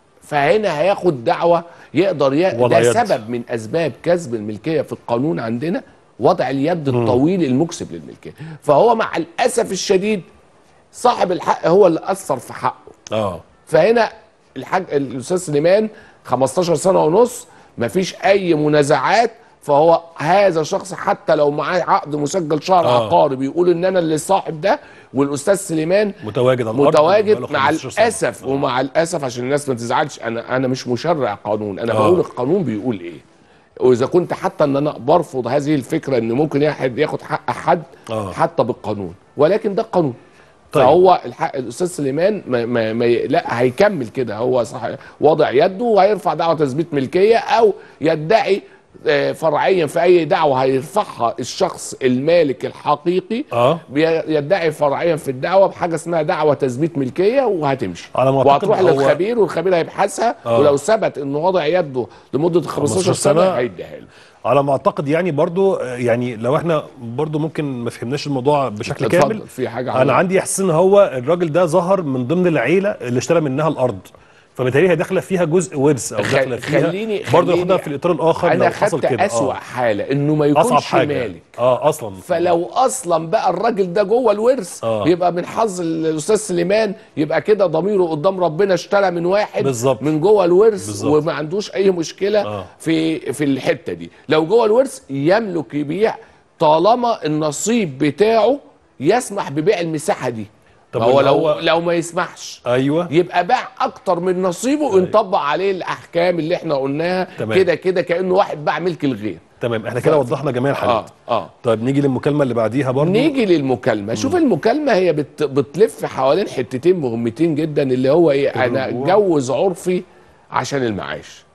Speaker 5: فهنا هياخد دعوة يقدر ي...
Speaker 2: وضع
Speaker 5: ده
Speaker 2: يد.
Speaker 5: سبب من أسباب كسب الملكية في القانون عندنا وضع اليد الطويل المكسب للملكية فهو مع الأسف الشديد صاحب الحق هو اللي أثر في حقه
Speaker 2: اه
Speaker 5: فهنا الحاج الاستاذ سليمان 15 سنه ونص مفيش اي منازعات فهو هذا الشخص حتى لو معاه عقد مسجل شهر
Speaker 2: آه.
Speaker 5: عقاري بيقول ان انا اللي صاحب ده والاستاذ سليمان
Speaker 2: متواجد على الارض
Speaker 5: متواجد
Speaker 2: بقاله
Speaker 5: مع
Speaker 2: 15 سنة.
Speaker 5: الاسف ومع الاسف عشان الناس ما تزعلش انا انا مش مشرع قانون انا
Speaker 2: آه.
Speaker 5: بقول القانون بيقول ايه واذا كنت حتى ان انا برفض هذه الفكره ان ممكن واحد ياخد حق حد
Speaker 2: آه.
Speaker 5: حتى بالقانون ولكن ده القانون
Speaker 2: طيب.
Speaker 5: فهو الحق الاستاذ سليمان ما ما ما ي- لا هيكمل كده هو صح وضع يده وهيرفع دعوه تثبيت ملكيه او يدعي آه، فرعيا في اي دعوه هيرفعها الشخص المالك الحقيقي
Speaker 2: اه
Speaker 5: بي- يدعي فرعيا في الدعوه بحاجه اسمها دعوه تثبيت ملكيه وهتمشي
Speaker 2: على ما أعتقد
Speaker 5: وهتروح
Speaker 2: هو-
Speaker 5: للخبير والخبير هيبحثها
Speaker 2: آه.
Speaker 5: ولو ثبت انه وضع يده لمده 15
Speaker 2: 15
Speaker 5: سنه
Speaker 2: سنة.
Speaker 5: هيديها له
Speaker 2: على ما اعتقد يعني برضو آه، يعني لو احنا برضو ممكن ما فهمناش الموضوع بشكل
Speaker 5: اتفضل،
Speaker 2: كامل
Speaker 5: في حاجة
Speaker 2: انا
Speaker 5: على-
Speaker 2: عندي احساس ان هو الراجل ده ظهر من ضمن العيله اللي اشترى منها الارض فبالتالي هي داخله فيها جزء ورث او
Speaker 5: خ-
Speaker 2: داخله فيها
Speaker 5: خليني
Speaker 2: برضه
Speaker 5: خليني-
Speaker 2: ياخدها في الاطار الاخر
Speaker 5: انا
Speaker 2: لو حصل
Speaker 5: خدت
Speaker 2: كده
Speaker 5: اسوا
Speaker 2: آه.
Speaker 5: حاله انه ما
Speaker 2: اصعب
Speaker 5: يكونش
Speaker 2: حاجه
Speaker 5: مالك
Speaker 2: اه اصلا
Speaker 5: فلو اصلا بقى الراجل ده جوه الورث
Speaker 2: آه.
Speaker 5: يبقى من حظ الاستاذ سليمان يبقى كده ضميره قدام ربنا اشترى من واحد
Speaker 2: بالظبط.
Speaker 5: من جوه الورث
Speaker 2: بالظبط.
Speaker 5: وما عندوش اي مشكله
Speaker 2: آه.
Speaker 5: في في الحته دي لو جوه الورث يملك يبيع طالما النصيب بتاعه يسمح ببيع المساحه دي
Speaker 2: طب
Speaker 5: هو
Speaker 2: واللي
Speaker 5: لو
Speaker 2: هو-
Speaker 5: لو ما يسمحش
Speaker 2: ايوه
Speaker 5: يبقى باع اكتر من نصيبه ونطبق عليه الاحكام اللي احنا قلناها
Speaker 2: تمام.
Speaker 5: كده كده كانه واحد باع ملك الغير
Speaker 2: تمام احنا كده وضحنا جميع الحالات
Speaker 5: اه اه
Speaker 2: طيب نيجي للمكالمه اللي بعديها برضه
Speaker 5: نيجي للمكالمة شوف المكالمة هي بت... بتلف حوالين حتتين مهمتين جدا اللي هو ايه انا
Speaker 2: الرجوع.
Speaker 5: اتجوز عرفي عشان المعاش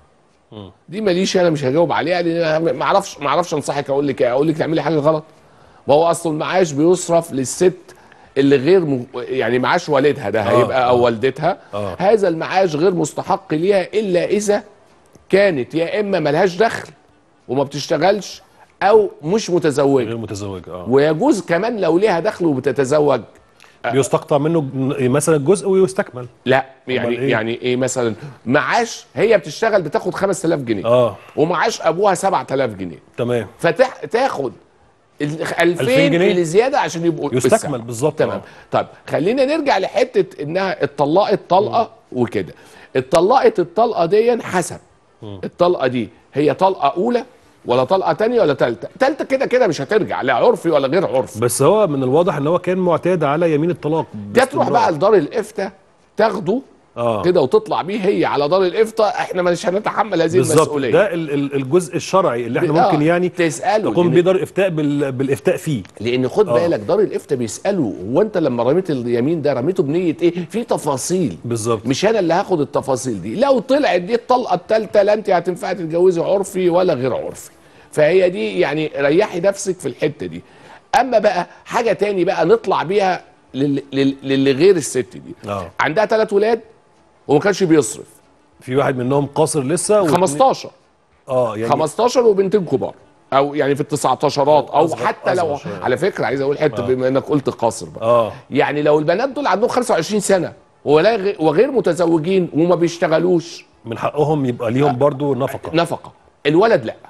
Speaker 5: دي ماليش انا مش هجاوب عليها لان أنا ما اعرفش ما اعرفش انصحك اقول لك إيه، اقول لك تعملي حاجه غلط ما هو اصل المعاش بيصرف للست اللي غير م... يعني معاش والدها ده
Speaker 2: آه،
Speaker 5: هيبقى او والدتها
Speaker 2: آه.
Speaker 5: هذا المعاش غير مستحق ليها الا اذا كانت يا اما ملهاش دخل وما بتشتغلش او مش متزوجه
Speaker 2: غير متزوج اه
Speaker 5: ويجوز كمان لو ليها دخل وبتتزوج
Speaker 2: بيستقطع منه ج- مثلا جزء ويستكمل
Speaker 5: لا يعني
Speaker 2: أمال إيه؟
Speaker 5: يعني ايه مثلا معاش هي بتشتغل بتاخد 5000 جنيه
Speaker 2: اه
Speaker 5: ومعاش ابوها 7000 جنيه
Speaker 2: تمام
Speaker 5: فتاخد ال 2000
Speaker 2: 2000 جنيه
Speaker 5: اللي زياده عشان يبقوا
Speaker 2: يستكمل
Speaker 5: بالسنة.
Speaker 2: بالظبط،
Speaker 5: تمام
Speaker 2: آه.
Speaker 5: طيب خلينا نرجع لحته انها اتطلقت طلقه وكده اتطلقت الطلقه دي حسب الطلقه دي هي طلقه اولى ولا طلقه تانية ولا تالتة تالتة كده كده مش هترجع لا عرفي ولا غير عرفي
Speaker 2: بس هو من الواضح ان هو كان معتاد على يمين الطلاق
Speaker 5: ده تروح
Speaker 2: باستمرار.
Speaker 5: بقى لدار الافتاء تاخده
Speaker 2: اه
Speaker 5: كده وتطلع بيه هي على دار الافتاء احنا مش هنتحمل هذه
Speaker 2: بالظبط
Speaker 5: المسؤوليه
Speaker 2: ده ال- ال- الجزء الشرعي اللي احنا
Speaker 5: آه،
Speaker 2: ممكن يعني
Speaker 5: تساله
Speaker 2: تقوم
Speaker 5: لأن-
Speaker 2: بيه دار افتاء بال- بالافتاء فيه
Speaker 5: لان خد
Speaker 2: آه.
Speaker 5: بالك دار الافتاء بيسالوا هو انت لما رميت اليمين ده رميته بنيه ايه في تفاصيل
Speaker 2: بالظبط
Speaker 5: مش انا اللي هاخد التفاصيل دي لو طلعت دي الطلقه الثالثه لا انت هتنفعي تتجوزي عرفي ولا غير عرفي فهي دي يعني ريحي نفسك في الحته دي اما بقى حاجه تاني بقى نطلع بيها لل- لل- للي غير الست دي
Speaker 2: اه
Speaker 5: عندها ثلاث ولاد وما كانش بيصرف
Speaker 2: في واحد منهم قاصر لسه واتنين-
Speaker 5: 15
Speaker 2: اه يعني
Speaker 5: 15 وبنتين كبار او يعني في التسعتاشرات او
Speaker 2: أصغر-
Speaker 5: حتى لو
Speaker 2: أصغر شوية.
Speaker 5: على فكره عايز اقول حته
Speaker 2: آه.
Speaker 5: بما انك قلت قاصر بقى
Speaker 2: اه
Speaker 5: يعني لو البنات دول عندهم 25 سنه ولا غ- وغير متزوجين وما بيشتغلوش
Speaker 2: من حقهم يبقى ليهم برضو نفقه
Speaker 5: نفقه الولد لا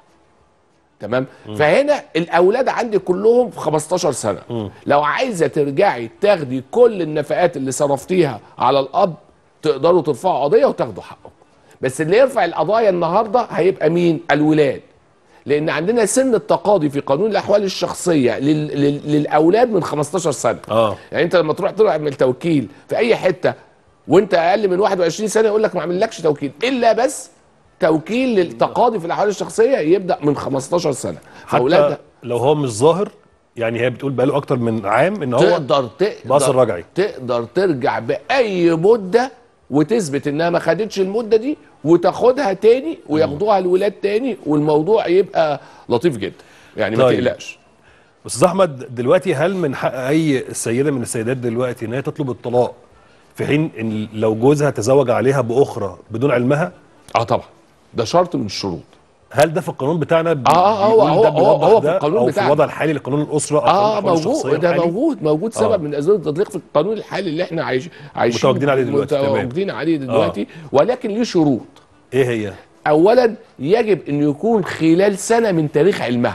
Speaker 5: تمام فهنا الاولاد عندي كلهم في 15 سنه
Speaker 2: مم.
Speaker 5: لو عايزه ترجعي تاخدي كل النفقات اللي صرفتيها على الاب تقدروا ترفعوا قضيه وتاخدوا حقكم بس اللي يرفع القضايا النهارده هيبقى مين الولاد لان عندنا سن التقاضي في قانون الاحوال الشخصيه لل... لل... للاولاد من 15 سنه
Speaker 2: اه
Speaker 5: يعني انت لما تروح تعمل توكيل في اي حته وانت اقل من 21 سنه يقول لك ما عملكش توكيل الا بس توكيل للتقاضي في الاحوال الشخصيه يبدا من 15 سنه
Speaker 2: حتى
Speaker 5: فاولادها
Speaker 2: لو هو مش ظاهر يعني هي بتقول بقاله اكتر من عام ان هو
Speaker 5: تقدر
Speaker 2: باص
Speaker 5: تقدر
Speaker 2: الرجعي
Speaker 5: تقدر ترجع باي مده وتثبت انها ما خدتش المده دي وتاخدها تاني وياخدوها الولاد تاني والموضوع يبقى لطيف جدا يعني ما
Speaker 2: طيب.
Speaker 5: تقلقش
Speaker 2: استاذ احمد دلوقتي هل من حق اي سيده من السيدات دلوقتي ان هي تطلب الطلاق في حين ان لو جوزها تزوج عليها باخرى بدون علمها
Speaker 5: اه طبعا ده شرط من الشروط
Speaker 2: هل ده في القانون بتاعنا بي-
Speaker 5: آه، آه، هو-
Speaker 2: بيقول
Speaker 5: هو-
Speaker 2: ده
Speaker 5: هو-
Speaker 2: بيوضح
Speaker 5: هو في
Speaker 2: ده
Speaker 5: القانون
Speaker 2: او في
Speaker 5: بتاعنا.
Speaker 2: الوضع الحالي لقانون الاسره او
Speaker 5: اه
Speaker 2: قانون الأحوال
Speaker 5: موجود
Speaker 2: الشخصية
Speaker 5: ده
Speaker 2: الحالي؟
Speaker 5: موجود موجود
Speaker 2: آه.
Speaker 5: سبب من اسباب التطليق في القانون الحالي اللي احنا عايش عايشين
Speaker 2: متواجدين عليه دلوقتي، تمام.
Speaker 5: متواجدين عليه دلوقتي ولكن ليه شروط
Speaker 2: ايه هي
Speaker 5: اولا يجب ان يكون خلال سنه من تاريخ علمها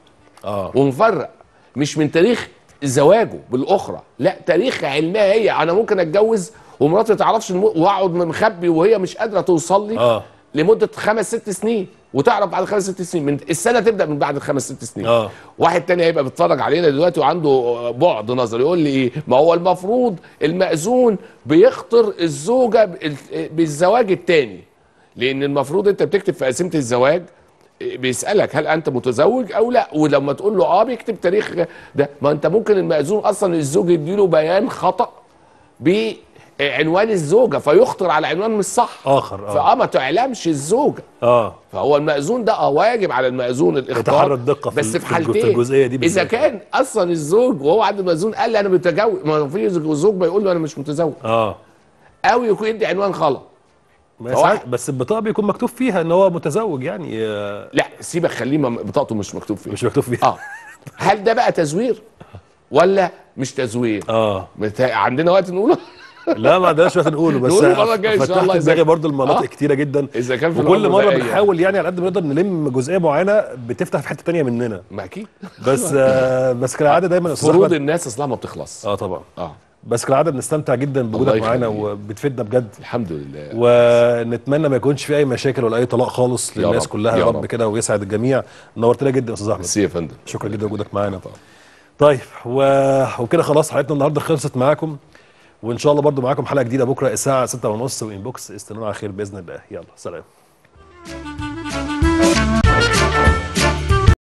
Speaker 2: اه
Speaker 5: ونفرق مش من تاريخ زواجه بالاخرى لا تاريخ علمها هي انا ممكن اتجوز ومراتي ما تعرفش الم- واقعد مخبي وهي مش قادره توصل لي
Speaker 2: اه
Speaker 5: لمده خمس ست سنين وتعرف بعد خمس ست سنين من السنه تبدا من بعد الخمس ست سنين
Speaker 2: اه
Speaker 5: واحد تاني هيبقى بيتفرج علينا دلوقتي وعنده بعد نظر يقول لي ايه ما هو المفروض المأذون بيخطر الزوجة بال- بالزواج التاني لان المفروض انت بتكتب في قسيمة الزواج بيسألك هل انت متزوج او لا ولما تقول له اه بيكتب تاريخ ده ما انت ممكن المأذون اصلا الزوج يديله بيان خطأ بعنوان الزوجة فيخطر على عنوان مش صح
Speaker 2: اخر اه
Speaker 5: فاه ما تعلمش الزوجة
Speaker 2: اه
Speaker 5: فهو المأذون ده اه واجب على المأذون الاختار
Speaker 2: يتحرى الدقة في
Speaker 5: بس
Speaker 2: ال-
Speaker 5: في
Speaker 2: في الج- في
Speaker 5: حالتين
Speaker 2: الجزئية دي
Speaker 5: اذا
Speaker 2: بالذات.
Speaker 5: كان اصلا الزوج وهو عند المأذون قال لي انا متجوز ما في زوج بيقول له انا مش متزوج
Speaker 2: اه
Speaker 5: او يكون يدي عنوان غلط
Speaker 2: ما
Speaker 5: فواحد-
Speaker 2: ساعات- بس البطاقه بيكون مكتوب فيها ان هو متزوج يعني آه،
Speaker 5: لا سيبك خليه ما- بطاقته مش مكتوب فيه
Speaker 2: مش مكتوب فيها
Speaker 5: اه هل ده بقى تزوير ولا مش تزوير
Speaker 2: اه
Speaker 5: مت- عندنا وقت نقوله
Speaker 2: لا ما عندناش وقت نقوله بس
Speaker 5: نقوله المرة الجاية إن شاء
Speaker 2: فتحت
Speaker 5: الله
Speaker 2: دماغي
Speaker 5: إذا-
Speaker 2: برضو المناطق
Speaker 5: آه.
Speaker 2: كتيره جدا
Speaker 5: اذا كان في
Speaker 2: وكل
Speaker 5: الأمور
Speaker 2: مره
Speaker 5: الغذائية.
Speaker 2: بنحاول يعني على قد ما نقدر نلم جزئيه معينه بتفتح في حته تانية مننا
Speaker 5: ما اكيد
Speaker 2: بس آه بس كالعاده دايما يا أستاذ
Speaker 5: فروض
Speaker 2: أحمد-
Speaker 5: الناس اصلها ما بتخلص
Speaker 2: اه طبعا
Speaker 5: اه
Speaker 2: بس كالعاده بنستمتع جدا بوجودك
Speaker 5: الله
Speaker 2: معانا
Speaker 5: يخليك.
Speaker 2: وبتفيدنا بجد
Speaker 5: الحمد لله
Speaker 2: ونتمنى ما يكونش في اي مشاكل ولا اي طلاق خالص
Speaker 5: يا
Speaker 2: للناس
Speaker 5: رب،
Speaker 2: كلها يا
Speaker 5: يا
Speaker 2: رب
Speaker 5: رب.
Speaker 2: كده ويسعد الجميع نورتنا جدا يا استاذ احمد
Speaker 5: ميرسي يا فندم
Speaker 2: شكرا جدا لوجودك معانا طيب و... وكده خلاص حلقتنا النهارده خلصت معاكم وان شاء الله برضو معاكم حلقه جديده بكره الساعه 6:30 وانبوكس استنونا على خير باذن الله يلا سلام